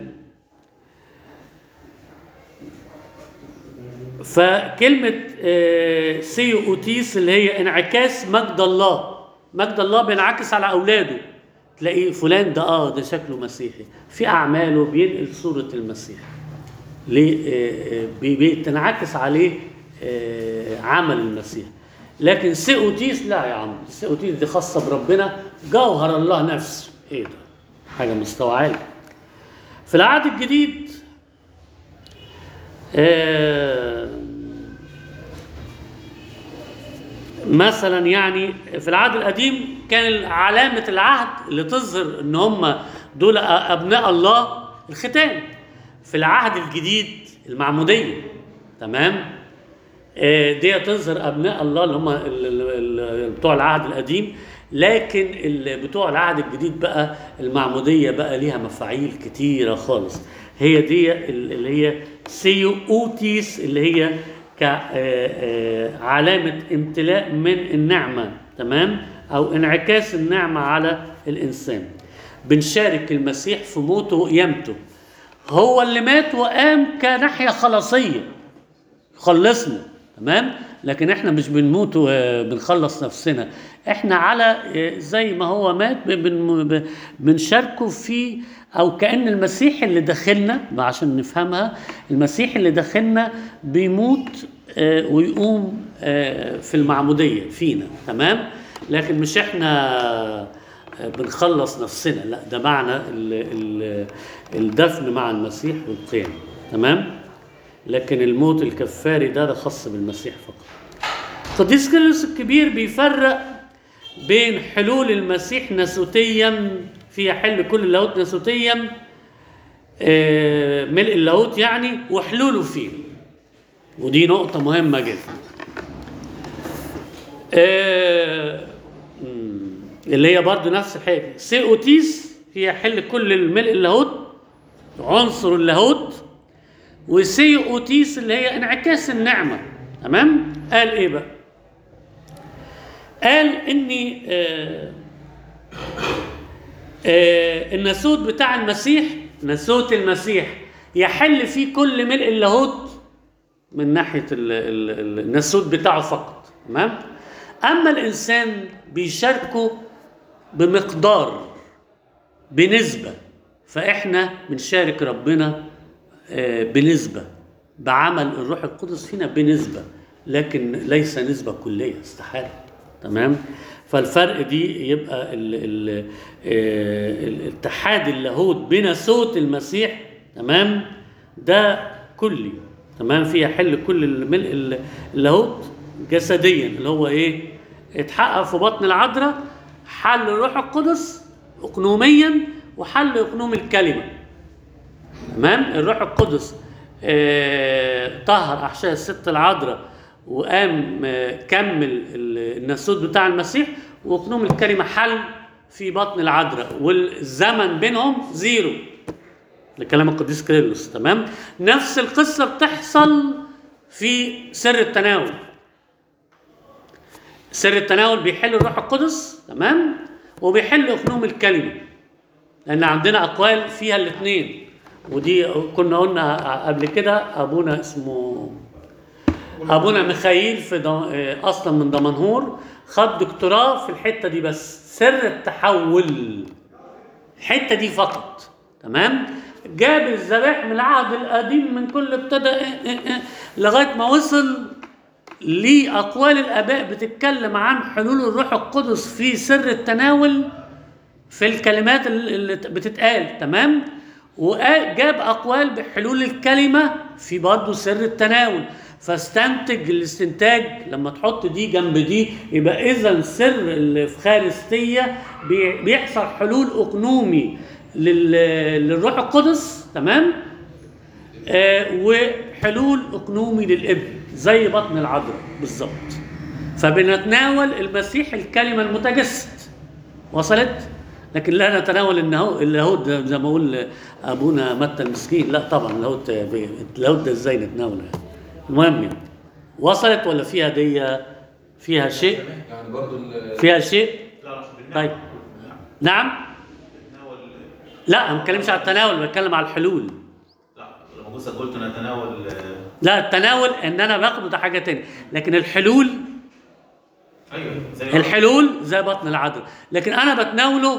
Speaker 1: فكلمة آه، سيو أوتيس اللي هي انعكاس مجد الله مجد الله بينعكس على أولاده تلاقي فلان ده اه ده شكله مسيحي في أعماله بينقل صورة المسيح ليه آه، آه، بي- بتنعكس عليه آه، عمل المسيح لكن سيوتيس لا يا عم سيوتيس دي خاصة بربنا جوهر الله نفسه ايه ده حاجة مستوى عالي في العهد الجديد آه، مثلا يعني في العهد القديم كان علامة العهد اللي تظهر ان هم دول ابناء الله الختان في العهد الجديد المعمودية تمام آه، دي تظهر ابناء الله اللي هم ال- ال- ال- بتوع العهد القديم لكن ال- بتوع العهد الجديد بقى المعموديه بقى ليها مفاعيل كتيره خالص هي دي ال- اللي هي سيو اوتيس اللي هي كعلامه امتلاء من النعمه تمام او انعكاس النعمه على الانسان بنشارك المسيح في موته وقيامته هو اللي مات وقام كناحيه خلاصيه خلصنا تمام لكن احنا مش بنموت وبنخلص نفسنا احنا على اه، زي ما هو مات ب- بن- ب- بنشاركه في او كان المسيح اللي داخلنا بقى عشان نفهمها المسيح اللي داخلنا بيموت اه، ويقوم اه، في المعموديه فينا تمام لكن مش احنا بنخلص نفسنا لا ده معنى ال- ال- الدفن مع المسيح والقيام تمام لكن الموت الكفاري ده ده خاص بالمسيح فقط قديس كيرلس الكبير بيفرق بين حلول المسيح ناسوتيا فيها حل كل اللاهوت ناسوتيا آه، ملء اللاهوت يعني وحلوله فيه ودي نقطة مهمة جدا آه، مم، اللي هي برضو نفس الحاجة سيوتيس هي حل كل الملء اللاهوت عنصر اللاهوت وسيوتيس اللي هي انعكاس النعمة تمام قال ايه بقى قال اني آه آه الناسوت بتاع المسيح ناسوت المسيح يحل فيه كل ملء اللاهوت من ناحيه ال- ال- ال- الناسوت بتاعه فقط تمام اما الانسان بيشاركه بمقدار بنسبه فاحنا بنشارك ربنا آه، بنسبه بعمل الروح القدس فينا بنسبه لكن ليس نسبه كليه استحاله تمام فالفرق دي يبقى ال ال آه، الاتحاد اللاهوت بناسوت المسيح تمام ده كلي تمام فيها حل كل الملء ال- اللاهوت جسديا اللي هو ايه اتحقق في بطن العذراء حل الروح القدس اقنوميا وحل اقنوم الكلمه تمام الروح القدس آه، طهر احشاء الست العذراء وقام آه، كمل ال- الناسوت بتاع المسيح واقنوم الكلمه حل في بطن العذراء والزمن بينهم زيرو ده كلام القديس كيرلس تمام نفس القصه بتحصل في سر التناول سر التناول بيحل الروح القدس تمام وبيحل اقنوم الكلمه لان عندنا اقوال فيها الاثنين ودي كنا قلنا قبل كده ابونا اسمه ابونا ميخائيل في دم... آه، اصلا من دمنهور خد دكتوراه في الحته دي بس سر التحول الحته دي فقط تمام جاب الذبائح من العهد القديم من كل ابتدى إيه إيه إيه لغايه ما وصل لاقوال الاباء بتتكلم عن حلول الروح القدس في سر التناول في الكلمات اللي بتتقال تمام وجاب اقوال بحلول الكلمه في برضه سر التناول فاستنتج الاستنتاج لما تحط دي جنب دي يبقى اذا سر الافخارستيه بي- بيحصل حلول اقنومي لل- للروح القدس تمام آه وحلول اقنومي للابن زي بطن العذراء بالظبط فبنتناول المسيح الكلمه المتجسد وصلت لكن لا نتناول النهو- اللاهوت ده زي ما اقول ابونا متى المسكين لا طبعا اللاهوت اللاهوت ده ازاي نتناوله يعني المهم يعني. وصلت ولا فيها دي فيها شيء
Speaker 3: يعني برضو ال-
Speaker 1: فيها شيء
Speaker 5: لا لا بالنعم.
Speaker 1: طيب نعم
Speaker 5: نتناول
Speaker 1: لا ما بتكلمش على التناول بتكلم على الحلول
Speaker 5: لا لما جوزك قلت نتناول آه،
Speaker 1: لا التناول ان انا باخده ده حاجه تانية لكن الحلول
Speaker 5: ايوه زي
Speaker 1: الحلول زي بطن العذراء لكن انا بتناوله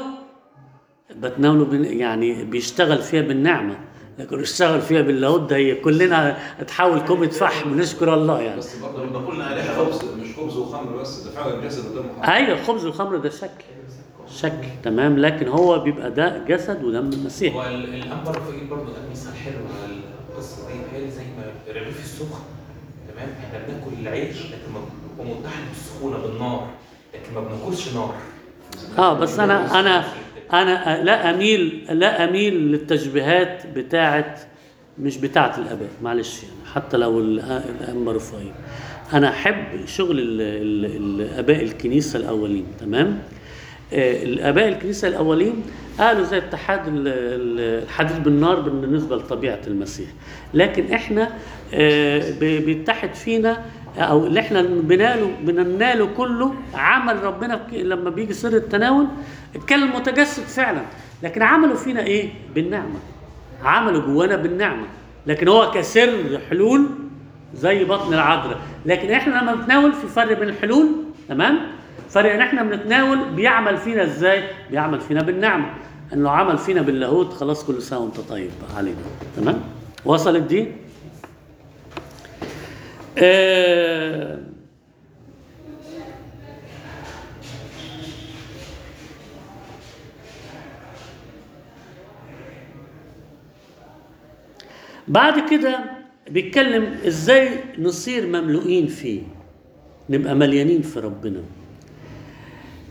Speaker 1: بتناوله بن- يعني بيشتغل فيها بالنعمه لكن يشتغل فيها باللاهوت ده هي كلنا اتحول كوبة فحم نشكر الله يعني
Speaker 3: بس برضه
Speaker 5: لما قلنا
Speaker 3: مش
Speaker 5: آلهة
Speaker 3: خبز مش خبز وخمر بس ده فعلا جسد قدام محمد
Speaker 1: ايوه الخبز والخمر ده شكل شكل تمام لكن هو بيبقى ده جسد ودم المسيح
Speaker 6: هو ال- الانبر رفائيل برضه قال مثال حلو على القصه دي بيتهيألي زي ما الرغيف السخن تمام احنا بناكل العيش لكن ما بيبقى متحد بالسخونه بالنار لكن ما بناكلش نار
Speaker 1: اه بس انا انا انا لا اميل لا اميل للتشبيهات بتاعه مش بتاعه الاباء معلش يعني حتى لو ال- الانبا رفاعي انا احب شغل ال- ال- الاباء الكنيسه الاولين تمام آه، الاباء الكنيسه الاولين قالوا زي اتحاد ال- ال- الحديد بالنار بالنسبه لطبيعه المسيح لكن احنا آه، ب- بيتحد فينا او اللي احنا بناله بنناله كله عمل ربنا في- لما بيجي سر التناول اتكلم متجسد فعلا لكن عمله فينا ايه بالنعمه عمله جوانا بالنعمه لكن هو كسر حلول زي بطن العذراء لكن احنا لما بنتناول في فرق بين الحلول تمام فرق ان احنا بنتناول بيعمل فينا ازاي بيعمل فينا بالنعمه انه عمل فينا باللاهوت خلاص كل سنه وانت طيب بقى علينا تمام وصلت دي آه بعد كده بيتكلم ازاي نصير مملوئين فيه نبقى مليانين في ربنا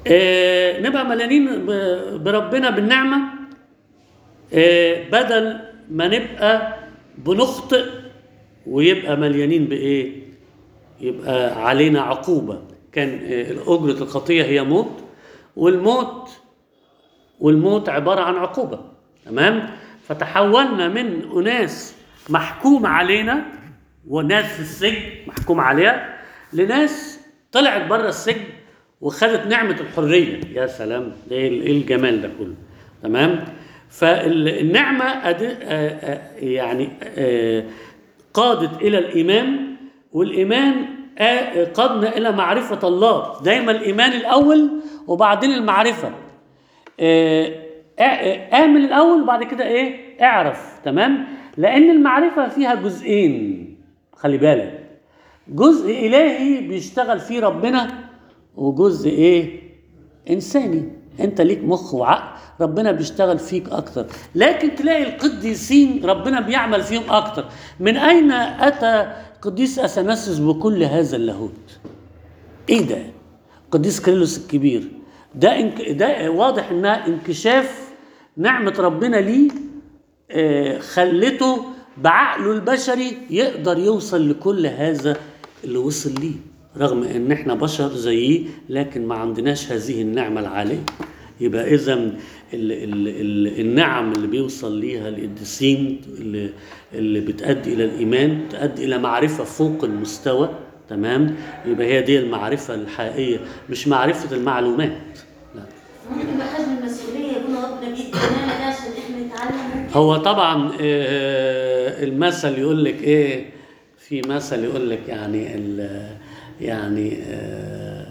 Speaker 1: آه نبقى مليانين ب- بربنا بالنعمة آه بدل ما نبقى بنخطئ ويبقى مليانين بإيه؟ يبقى علينا عقوبة كان آه، أجرة الخطية هي موت والموت والموت عبارة عن عقوبة تمام فتحولنا من أناس محكوم علينا وناس في السجن محكوم عليها لناس طلعت بره السجن وخدت نعمة الحرية يا سلام ده ايه إيه الجمال ده كله تمام فالنعمة أد- آه، آه، يعني آه، قادت إلى الإيمان والإيمان آه، قادنا إلى معرفة الله دايما الإيمان الأول وبعدين المعرفة آه، آه، آه، آمن الأول وبعد كده إيه اعرف تمام لأن المعرفة فيها جزئين خلي بالك جزء إلهي بيشتغل فيه ربنا وجزء إيه انساني انت ليك مخ وعقل ربنا بيشتغل فيك اكتر لكن تلاقي القديسين ربنا بيعمل فيهم اكتر من اين اتى قديس اثناسيوس بكل هذا اللاهوت ايه ده قديس كيرلس الكبير ده انك ده واضح انها انكشاف نعمه ربنا ليه آه، خلته بعقله البشري يقدر يوصل لكل هذا اللي وصل ليه رغم ان احنا بشر زيه لكن ما عندناش هذه النعمه العاليه يبقى اذا ال ال ال النعم اللي بيوصل ليها القديسين اللي, اللي بتؤدي الى الايمان تؤدي الى معرفه فوق المستوى تمام يبقى هي دي المعرفه الحقيقيه مش معرفه المعلومات لا
Speaker 4: ممكن بحجم المسؤوليه يكون ربنا بيدينا ده عشان احنا نتعلم ممكن
Speaker 1: هو طبعا آه، المثل يقول لك ايه في مثل يقول لك يعني ال- يعني آه،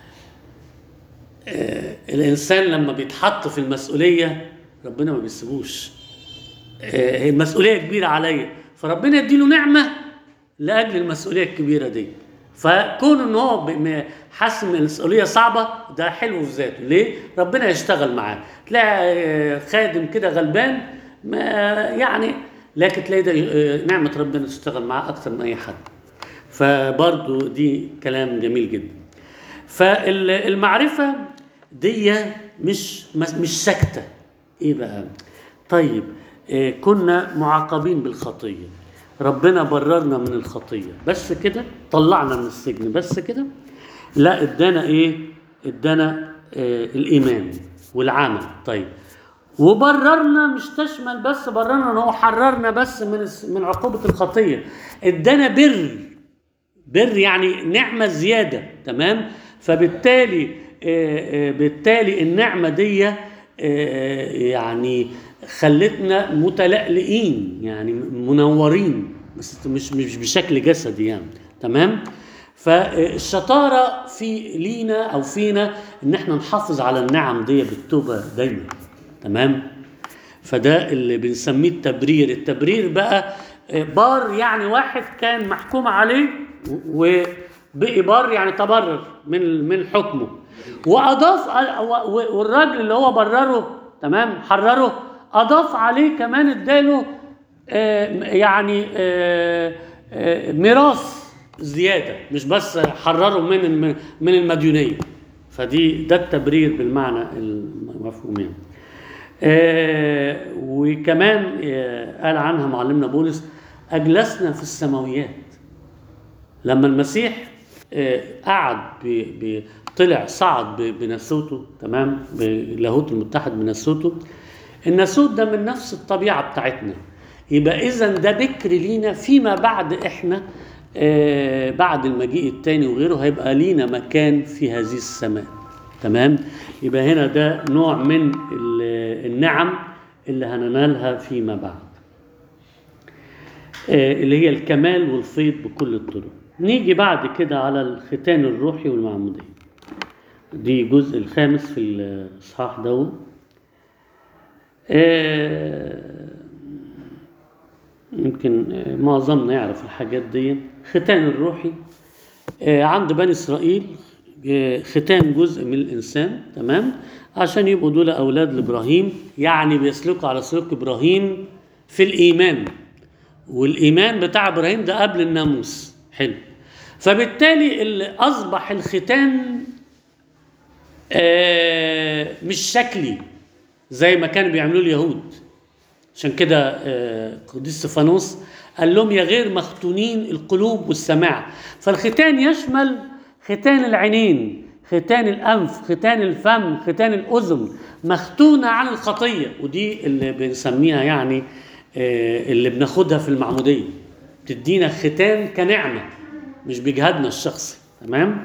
Speaker 1: آه، الانسان لما بيتحط في المسؤوليه ربنا ما بيسيبوش آه، هي المسؤوليه كبيره عليا فربنا يديله نعمه لاجل المسؤوليه الكبيره دي فكون ان هو ب- م- حاسس ان المسؤوليه صعبه ده حلو في ذاته ليه ربنا يشتغل معاه تلاقي آه، خادم كده غلبان ما يعني لكن تلاقي ده آه، نعمه ربنا تشتغل معاه اكتر من اي حد فبرضو دي كلام جميل جدا فالمعرفة دي مش مش سكتة ايه بقى طيب إيه كنا معاقبين بالخطية ربنا بررنا من الخطية بس كده طلعنا من السجن بس كده لا ادانا ايه ادانا إيه الايمان والعمل طيب وبررنا مش تشمل بس بررنا ان هو حررنا بس من الس- من عقوبة الخطية ادانا بر بر يعني نعمة زيادة تمام فبالتالي آه، آه، بالتالي النعمة دي آه، يعني خلتنا متلألئين يعني منورين بس مش مش بشكل جسدي يعني تمام فالشطارة في لينا أو فينا إن احنا نحافظ على النعم دي بالتوبة دايما تمام فده اللي بنسميه التبرير التبرير بقى آه، بار يعني واحد كان محكوم عليه و- وبقي بار يعني تبرر من من حكمه واضاف و- و- والراجل اللي هو برره تمام حرره اضاف عليه كمان اداله آه، يعني آه، آه، ميراث زياده مش بس حرره من الم- من المديونيه فدي ده التبرير بالمعنى المفهوم يعني آه، وكمان آه، قال عنها معلمنا بولس اجلسنا في السماويات لما المسيح آه، قعد ب- ب- طلع صعد ب- بناسوته تمام باللاهوت المتحد بناسوته الناسوت ده من نفس الطبيعه بتاعتنا يبقى اذا ده بكر لينا فيما بعد احنا آه، بعد المجيء التاني وغيره هيبقى لينا مكان في هذه السماء تمام يبقى هنا ده نوع من ال- النعم اللي هننالها فيما بعد آه، اللي هي الكمال والفيض بكل الطرق نيجي بعد كده على الختان الروحي والمعمودية دي الجزء الخامس في الإصحاح ده آه، يمكن آه، معظمنا يعرف الحاجات دي ختان الروحي آه، عند بني إسرائيل آه، ختان جزء من الإنسان تمام عشان يبقوا دول أولاد لإبراهيم يعني بيسلكوا على سلوك إبراهيم في الإيمان والايمان بتاع ابراهيم ده قبل الناموس حلو فبالتالي اللي اصبح الختان آه، مش شكلي زي ما كانوا بيعملوه اليهود عشان كده آه، قديس استفانوس قال لهم يا غير مختونين القلوب والسماع فالختان يشمل ختان العينين ختان الانف ختان الفم ختان الاذن مختونه عن الخطيه ودي اللي بنسميها يعني آه، اللي بناخدها في المعموديه تدينا ختان كنعمه مش بجهادنا الشخصي تمام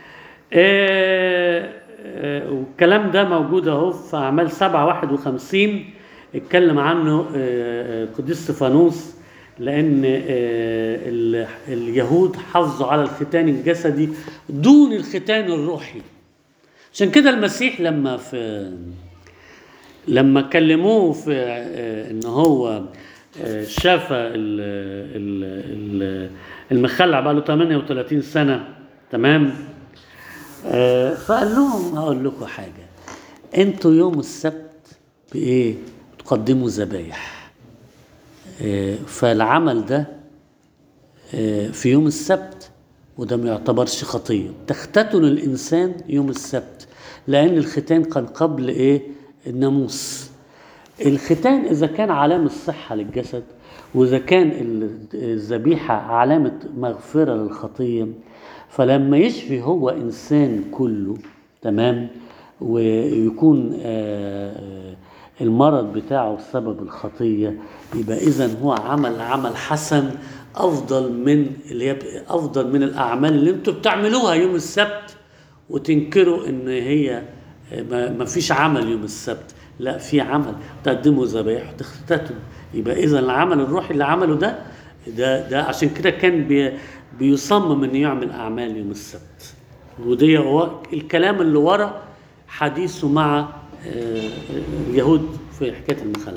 Speaker 1: آه، آه، والكلام ده موجود اهو في اعمال 7 51 اتكلم عنه آه، آه، قديس استفانوس لان آه، ال- اليهود حافظوا على الختان الجسدي دون الختان الروحي عشان كده المسيح لما في لما كلموه في آه، ان هو آه، شاف ال- ال- ال- المخلع بقى له 38 سنه تمام آه، فقال لهم هقول لكم حاجه انتوا يوم السبت بايه تقدموا ذبايح آه، فالعمل ده آه، في يوم السبت وده ما يعتبرش خطيه تختتن الانسان يوم السبت لان الختان كان قبل ايه الناموس الختان اذا كان علامه صحه للجسد واذا كان ال- الذبيحه علامه مغفره للخطيه فلما يشفي هو انسان كله تمام ويكون آه، المرض بتاعه بسبب الخطيه يبقى اذا هو عمل عمل حسن افضل من اللي هي افضل من الاعمال اللي انتوا بتعملوها يوم السبت وتنكروا ان هي ما ما فيش عمل يوم السبت لا في عمل تقدموا ذبائح وتختتموا يبقى اذا العمل الروحي اللي عمله ده ده ده عشان كده كان بي بيصمم انه يعمل اعمال يوم السبت ودي هو الكلام اللي ورا حديثه مع آه، اليهود في حكايه المخلع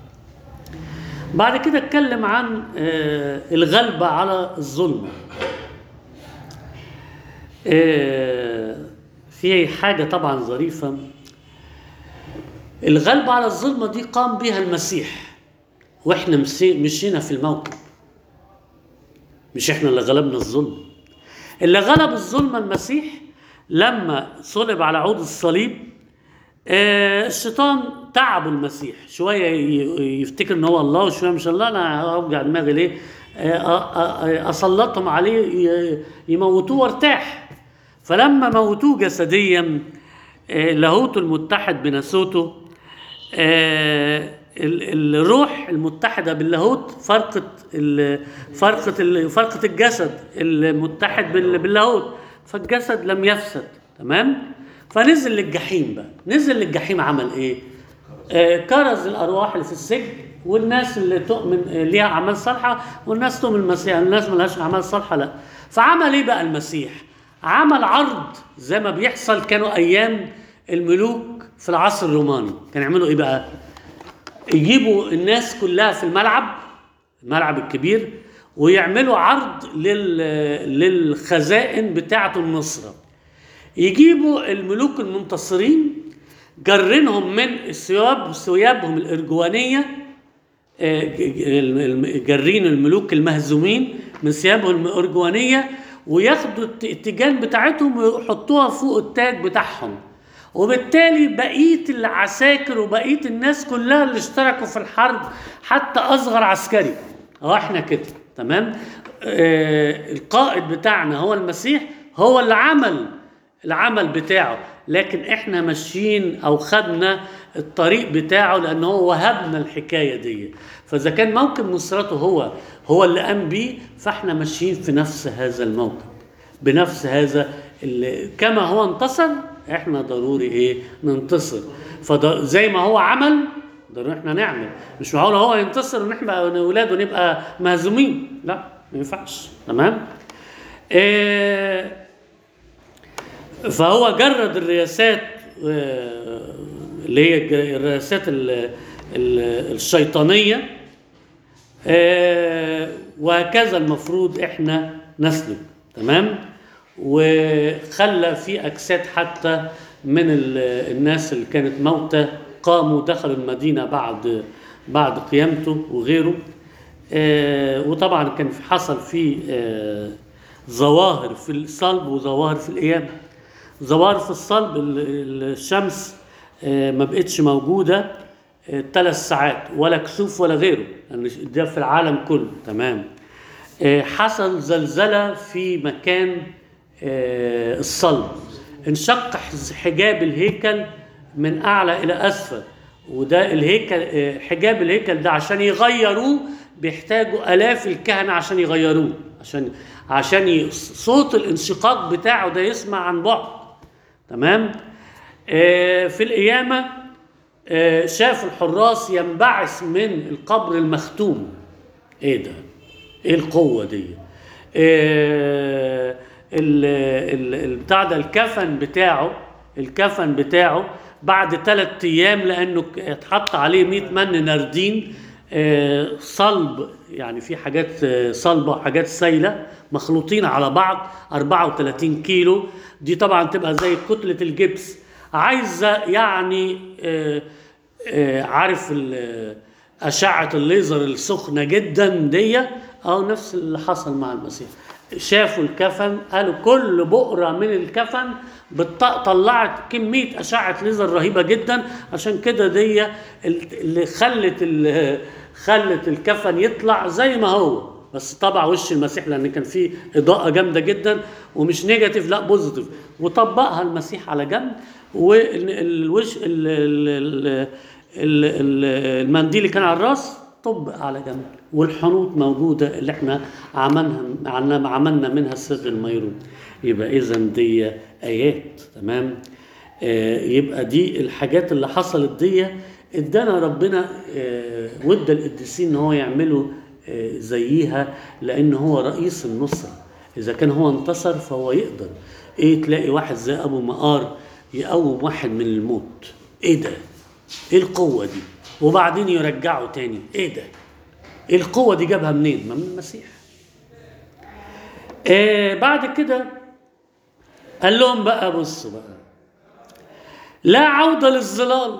Speaker 1: بعد كده اتكلم عن آه، الغلبه على الظلم آه، في حاجة طبعا ظريفة الغلبة على الظلمة دي قام بها المسيح واحنا مسي- مشينا في الموكب مش احنا اللي غلبنا الظلم اللي غلب الظلمة المسيح لما صلب على عود الصليب آه، الشيطان تعب المسيح شويه ي- يفتكر ان هو الله وشويه مش الله انا اوجع دماغي ليه آه، آه، آه، اسلطهم عليه ي- يموتوه وارتاح فلما موتوه جسديا آه، لاهوته المتحد بناسوته آه، ال- الروح المتحده باللاهوت فرقه ال- فرقه ال- فرقه الجسد المتحد بال- باللاهوت فالجسد لم يفسد تمام فنزل للجحيم بقى نزل للجحيم عمل ايه آه، كرز الارواح اللي في السجن والناس اللي تؤمن آه، ليها اعمال صالحه والناس تؤمن المسيح الناس ما لهاش اعمال صالحه لا فعمل ايه بقى المسيح عمل عرض زي ما بيحصل كانوا ايام الملوك في العصر الروماني كانوا يعملوا ايه بقى يجيبوا الناس كلها في الملعب الملعب الكبير ويعملوا عرض لل... للخزائن بتاعة النصرة يجيبوا الملوك المنتصرين جرنهم من الثياب ثيابهم الارجوانيه آه، ج- ج- الم- جرين الملوك المهزومين من ثيابهم الارجوانيه وياخدوا الت- التيجان بتاعتهم ويحطوها فوق التاج بتاعهم وبالتالي بقيه العساكر وبقيه الناس كلها اللي اشتركوا في الحرب حتى اصغر عسكري اهو احنا كده تمام آه القائد بتاعنا هو المسيح هو اللي عمل العمل بتاعه لكن احنا ماشيين او خدنا الطريق بتاعه لان هو وهبنا الحكايه دي فاذا كان موكب نصرته هو هو اللي قام بيه فاحنا ماشيين في نفس هذا الموكب بنفس هذا اللي كما هو انتصر احنا ضروري ايه ننتصر فزي ما هو عمل ضروري احنا نعمل مش معقول هو ينتصر ونحن اولاده نبقى مهزومين لا ما ينفعش تمام إيه فهو جرد الرياسات آه، اللي هي الج- الرياسات ال- ال- الشيطانية آه، وهكذا المفروض احنا نسلك تمام وخلى في اجساد حتى من ال- الناس اللي كانت موتى قاموا دخلوا المدينه بعد بعد قيامته وغيره آه، وطبعا كان في حصل في آه، ظواهر في الصلب وظواهر في القيامه ظواهر في الصلب ال- ال- الشمس آه، ما بقتش موجودة ثلاث ساعات ولا كسوف ولا غيره لأن ده في العالم كله تمام آه، حصل زلزلة في مكان آه، الصلب انشق حجاب الهيكل من أعلى إلى أسفل وده الهيكل آه، حجاب الهيكل ده عشان يغيروه بيحتاجوا آلاف الكهنة عشان يغيروه عشان عشان ي- صوت الانشقاق بتاعه ده يسمع عن بعد تمام آه، في القيامة آه، شاف الحراس ينبعث من القبر المختوم ايه ده ايه القوة دي آه، ال- ال- ال- بتاع ده الكفن بتاعه الكفن بتاعه بعد ثلاث ايام لانه ك- اتحط عليه 100 من ناردين آه، صلب يعني في حاجات آه، صلبه وحاجات سايله مخلوطين على بعض 34 كيلو دي طبعا تبقى زي كتله الجبس عايزه يعني آه، آه، عارف ال- أشعة الليزر السخنة جدا دي أو نفس اللي حصل مع المسيح شافوا الكفن قالوا كل بؤرة من الكفن بتط- طلعت كمية أشعة ليزر رهيبة جدا عشان كده دي اللي خلت ال- خلت الكفن يطلع زي ما هو بس طبع وش المسيح لان كان فيه اضاءه جامده جدا ومش نيجاتيف لا بوزيتيف وطبقها المسيح على جنب والوش ال- ال- ال- ال- ال- المنديل اللي كان على الراس طبق على جنب والحنوط موجوده اللي احنا عملنا عملنا عملنا منها سر الميرون يبقى اذا دي ايات تمام آه، يبقى دي الحاجات اللي حصلت دي ادانا ربنا آه، وادى القديسين ان هو يعملوا آه، زيها لان هو رئيس النصره اذا كان هو انتصر فهو يقدر ايه تلاقي واحد زي ابو مقار يقوم واحد من الموت ايه ده ايه القوه دي وبعدين يرجعه تاني ايه ده ايه القوه دي جابها منين ما من المسيح آه بعد كده قال لهم بقى بصوا بقى لا عودة للظلال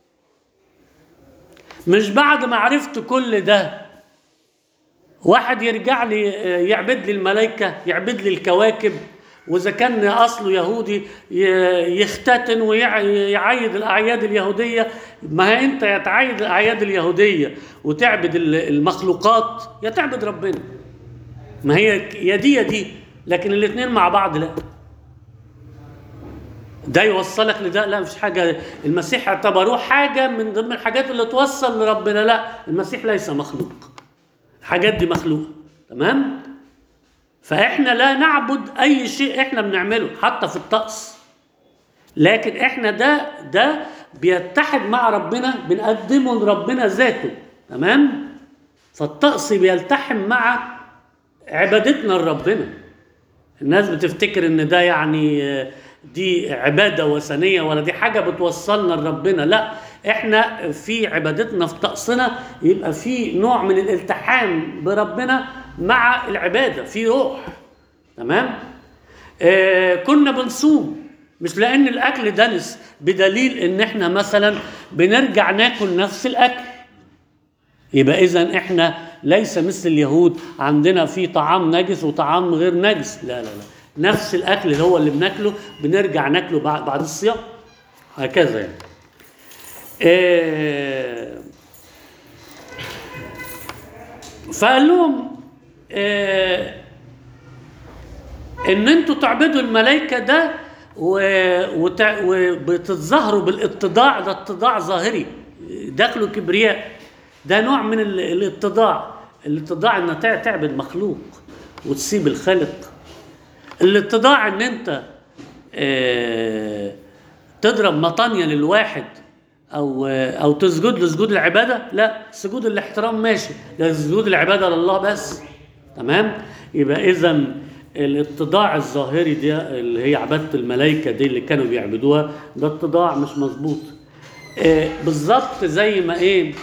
Speaker 1: مش بعد ما عرفت كل ده واحد يرجع لي يعبد لي الملائكة يعبد لي الكواكب وإذا كان أصله يهودي ي- يختتن ويعيد الأعياد اليهودية ما هي أنت يا تعيد الأعياد اليهودية وتعبد ال- المخلوقات يا تعبد ربنا ما هي يا دي يا دي لكن الاثنين مع بعض لا ده يوصلك لده لا مفيش حاجة المسيح اعتبروه حاجة من ضمن الحاجات اللي توصل لربنا لا المسيح ليس مخلوق الحاجات دي مخلوقة تمام فاحنا لا نعبد اي شيء احنا بنعمله حتى في الطقس لكن احنا ده ده بيتحد مع ربنا بنقدمه لربنا ذاته تمام فالطقس بيلتحم مع عبادتنا لربنا الناس بتفتكر ان ده يعني آه، دي عبادة وثنية ولا دي حاجة بتوصلنا لربنا لا احنا في عبادتنا في طقسنا يبقى في نوع من الالتحام بربنا مع العبادة في روح تمام آه كنا بنصوم مش لان الاكل دنس بدليل ان احنا مثلا بنرجع ناكل نفس الاكل يبقى اذا احنا ليس مثل اليهود عندنا في طعام نجس وطعام غير نجس لا لا لا نفس الاكل اللي هو اللي بناكله بنرجع ناكله بعد بعد الصيام هكذا يعني آه، فقال لهم آه، ان انتوا تعبدوا الملائكه ده و- وتع- وبتتظاهروا بالاتضاع ده اتضاع ظاهري داخله كبرياء ده نوع من ال- الاتضاع الاتضاع ان تع- تعبد مخلوق وتسيب الخالق الاتضاع ان انت آه، تضرب مطانية للواحد او آه، او تسجد له سجود العباده لا سجود الاحترام ماشي ده سجود العباده لله بس تمام يبقى اذا الاتضاع الظاهري ده اللي هي عباده الملائكه دي اللي كانوا بيعبدوها ده اتضاع مش مظبوط آه، بالظبط زي ما ايه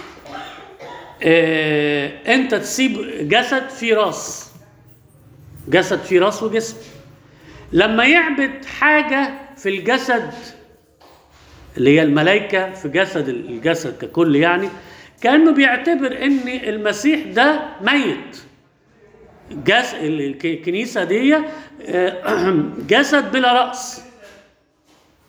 Speaker 1: آه، انت تسيب جسد فيه راس جسد فيه راس وجسم لما يعبد حاجة في الجسد اللي هي الملائكة في جسد الجسد ككل يعني كأنه بيعتبر ان المسيح ده ميت جس الكنيسة دي آه، جسد بلا رأس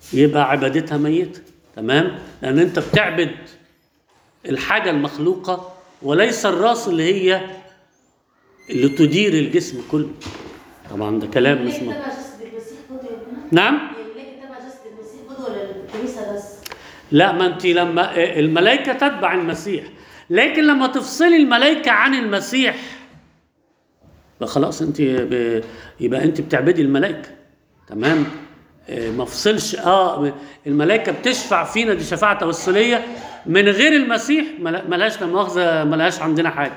Speaker 1: يبقى عبادتها ميتة تمام لأن أنت بتعبد الحاجة المخلوقة وليس الراس اللي هي اللي تدير الجسم كله طبعا ده كلام مش
Speaker 4: الملاك
Speaker 1: م...
Speaker 4: تبع جسد المسيح برضه يا ابننا؟
Speaker 1: نعم
Speaker 4: الملاك تبع جسد المسيح برضه ولا الكنيسة بس؟
Speaker 1: لا ما انت لما الملائكة تتبع المسيح لكن لما تفصلي الملائكة عن المسيح يبقى خلاص انت ب... يبقى انت بتعبدي الملائكة تمام اه، ما فصلش اه الملائكة بتشفع فينا دي شفاعة توسلية من غير المسيح ملا- ملهاش لا مؤاخذة ملهاش عندنا حاجة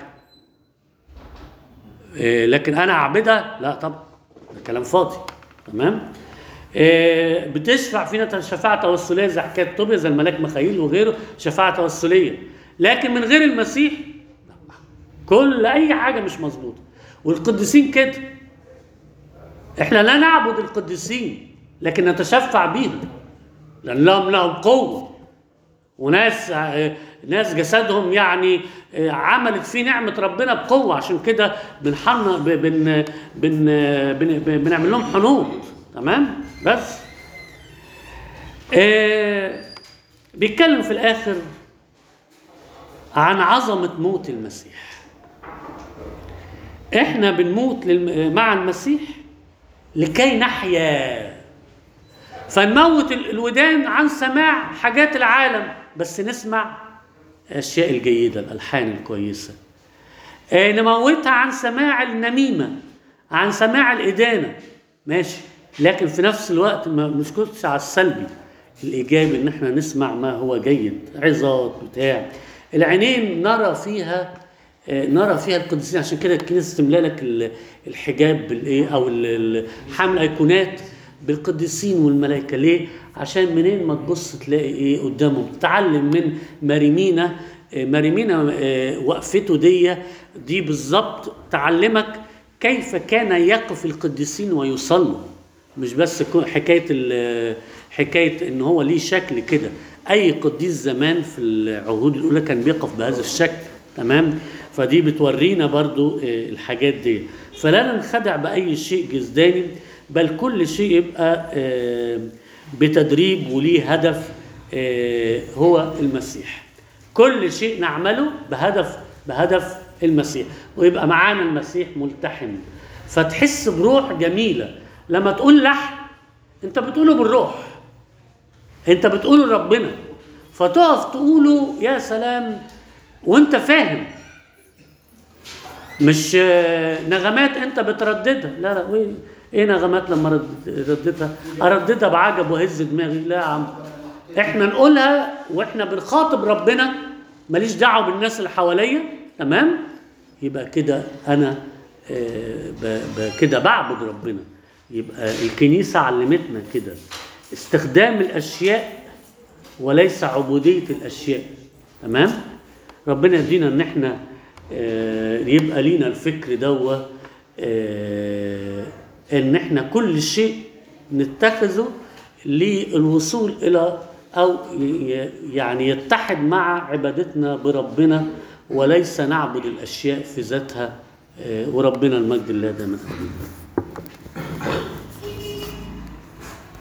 Speaker 1: اه، لكن انا اعبدها لا طبعا ده كلام فاضي تمام آه، بتشفع فينا شفاعة توسلية زي حكاية طوبيا زي الملاك مخايل وغيره شفاعة توسلية لكن من غير المسيح لا. كل أي حاجة مش مظبوطة والقديسين كده احنا لا نعبد القديسين لكن نتشفع بيهم لأن لهم لهم قوة وناس آه، ناس جسدهم يعني آه، عملت فيه نعمة ربنا بقوة عشان كده بنحن ب- بن بن بن بنعمل لهم حنوط تمام بس آه بيتكلم في الآخر عن عظمة موت المسيح احنا بنموت للم... مع المسيح لكي نحيا فنموت ال- الودان عن سماع حاجات العالم بس نسمع الاشياء الجيده الالحان الكويسه آه، نموتها عن سماع النميمه عن سماع الادانه ماشي لكن في نفس الوقت ما نسكتش على السلبي الايجابي ان احنا نسمع ما هو جيد عظات بتاع العينين نرى فيها آه، نرى فيها القديسين عشان كده الكنيسه تملا لك ال- الحجاب بالايه او ال- ال- حمل ايقونات بالقديسين والملائكه ليه؟ عشان منين ما تبص تلاقي ايه قدامهم تتعلم من مريمينا آه، مريمينا آه، وقفته دي دي بالظبط تعلمك كيف كان يقف القديسين ويصلوا مش بس كو- حكايه ال- حكايه ان هو ليه شكل كده اي قديس زمان في العهود الاولى كان بيقف بهذا الشكل تمام فدي بتورينا برضو آه، الحاجات دي فلا ننخدع باي شيء جسداني بل كل شيء يبقى آه، بتدريب وليه هدف آه، هو المسيح كل شيء نعمله بهدف بهدف المسيح ويبقى معانا المسيح ملتحم فتحس بروح جميله لما تقول لحن انت بتقوله بالروح انت بتقوله لربنا فتقف تقوله يا سلام وانت فاهم مش آه، نغمات انت بترددها لا لا وين ايه نغمات لما رد- رددها ارددها بعجب وهز دماغي لا يا عم احنا نقولها واحنا بنخاطب ربنا ماليش دعوه بالناس اللي حواليا تمام يبقى كده انا آه، ب- ب- كده بعبد ربنا يبقى الكنيسه علمتنا كده استخدام الاشياء وليس عبوديه الاشياء تمام ربنا يدينا ان احنا آه، يبقى لينا الفكر دوا آه، ان احنا كل شيء نتخذه للوصول الى او ي- يعني يتحد مع عبادتنا بربنا وليس نعبد الاشياء في ذاتها آه، وربنا المجد الله دائما ابدا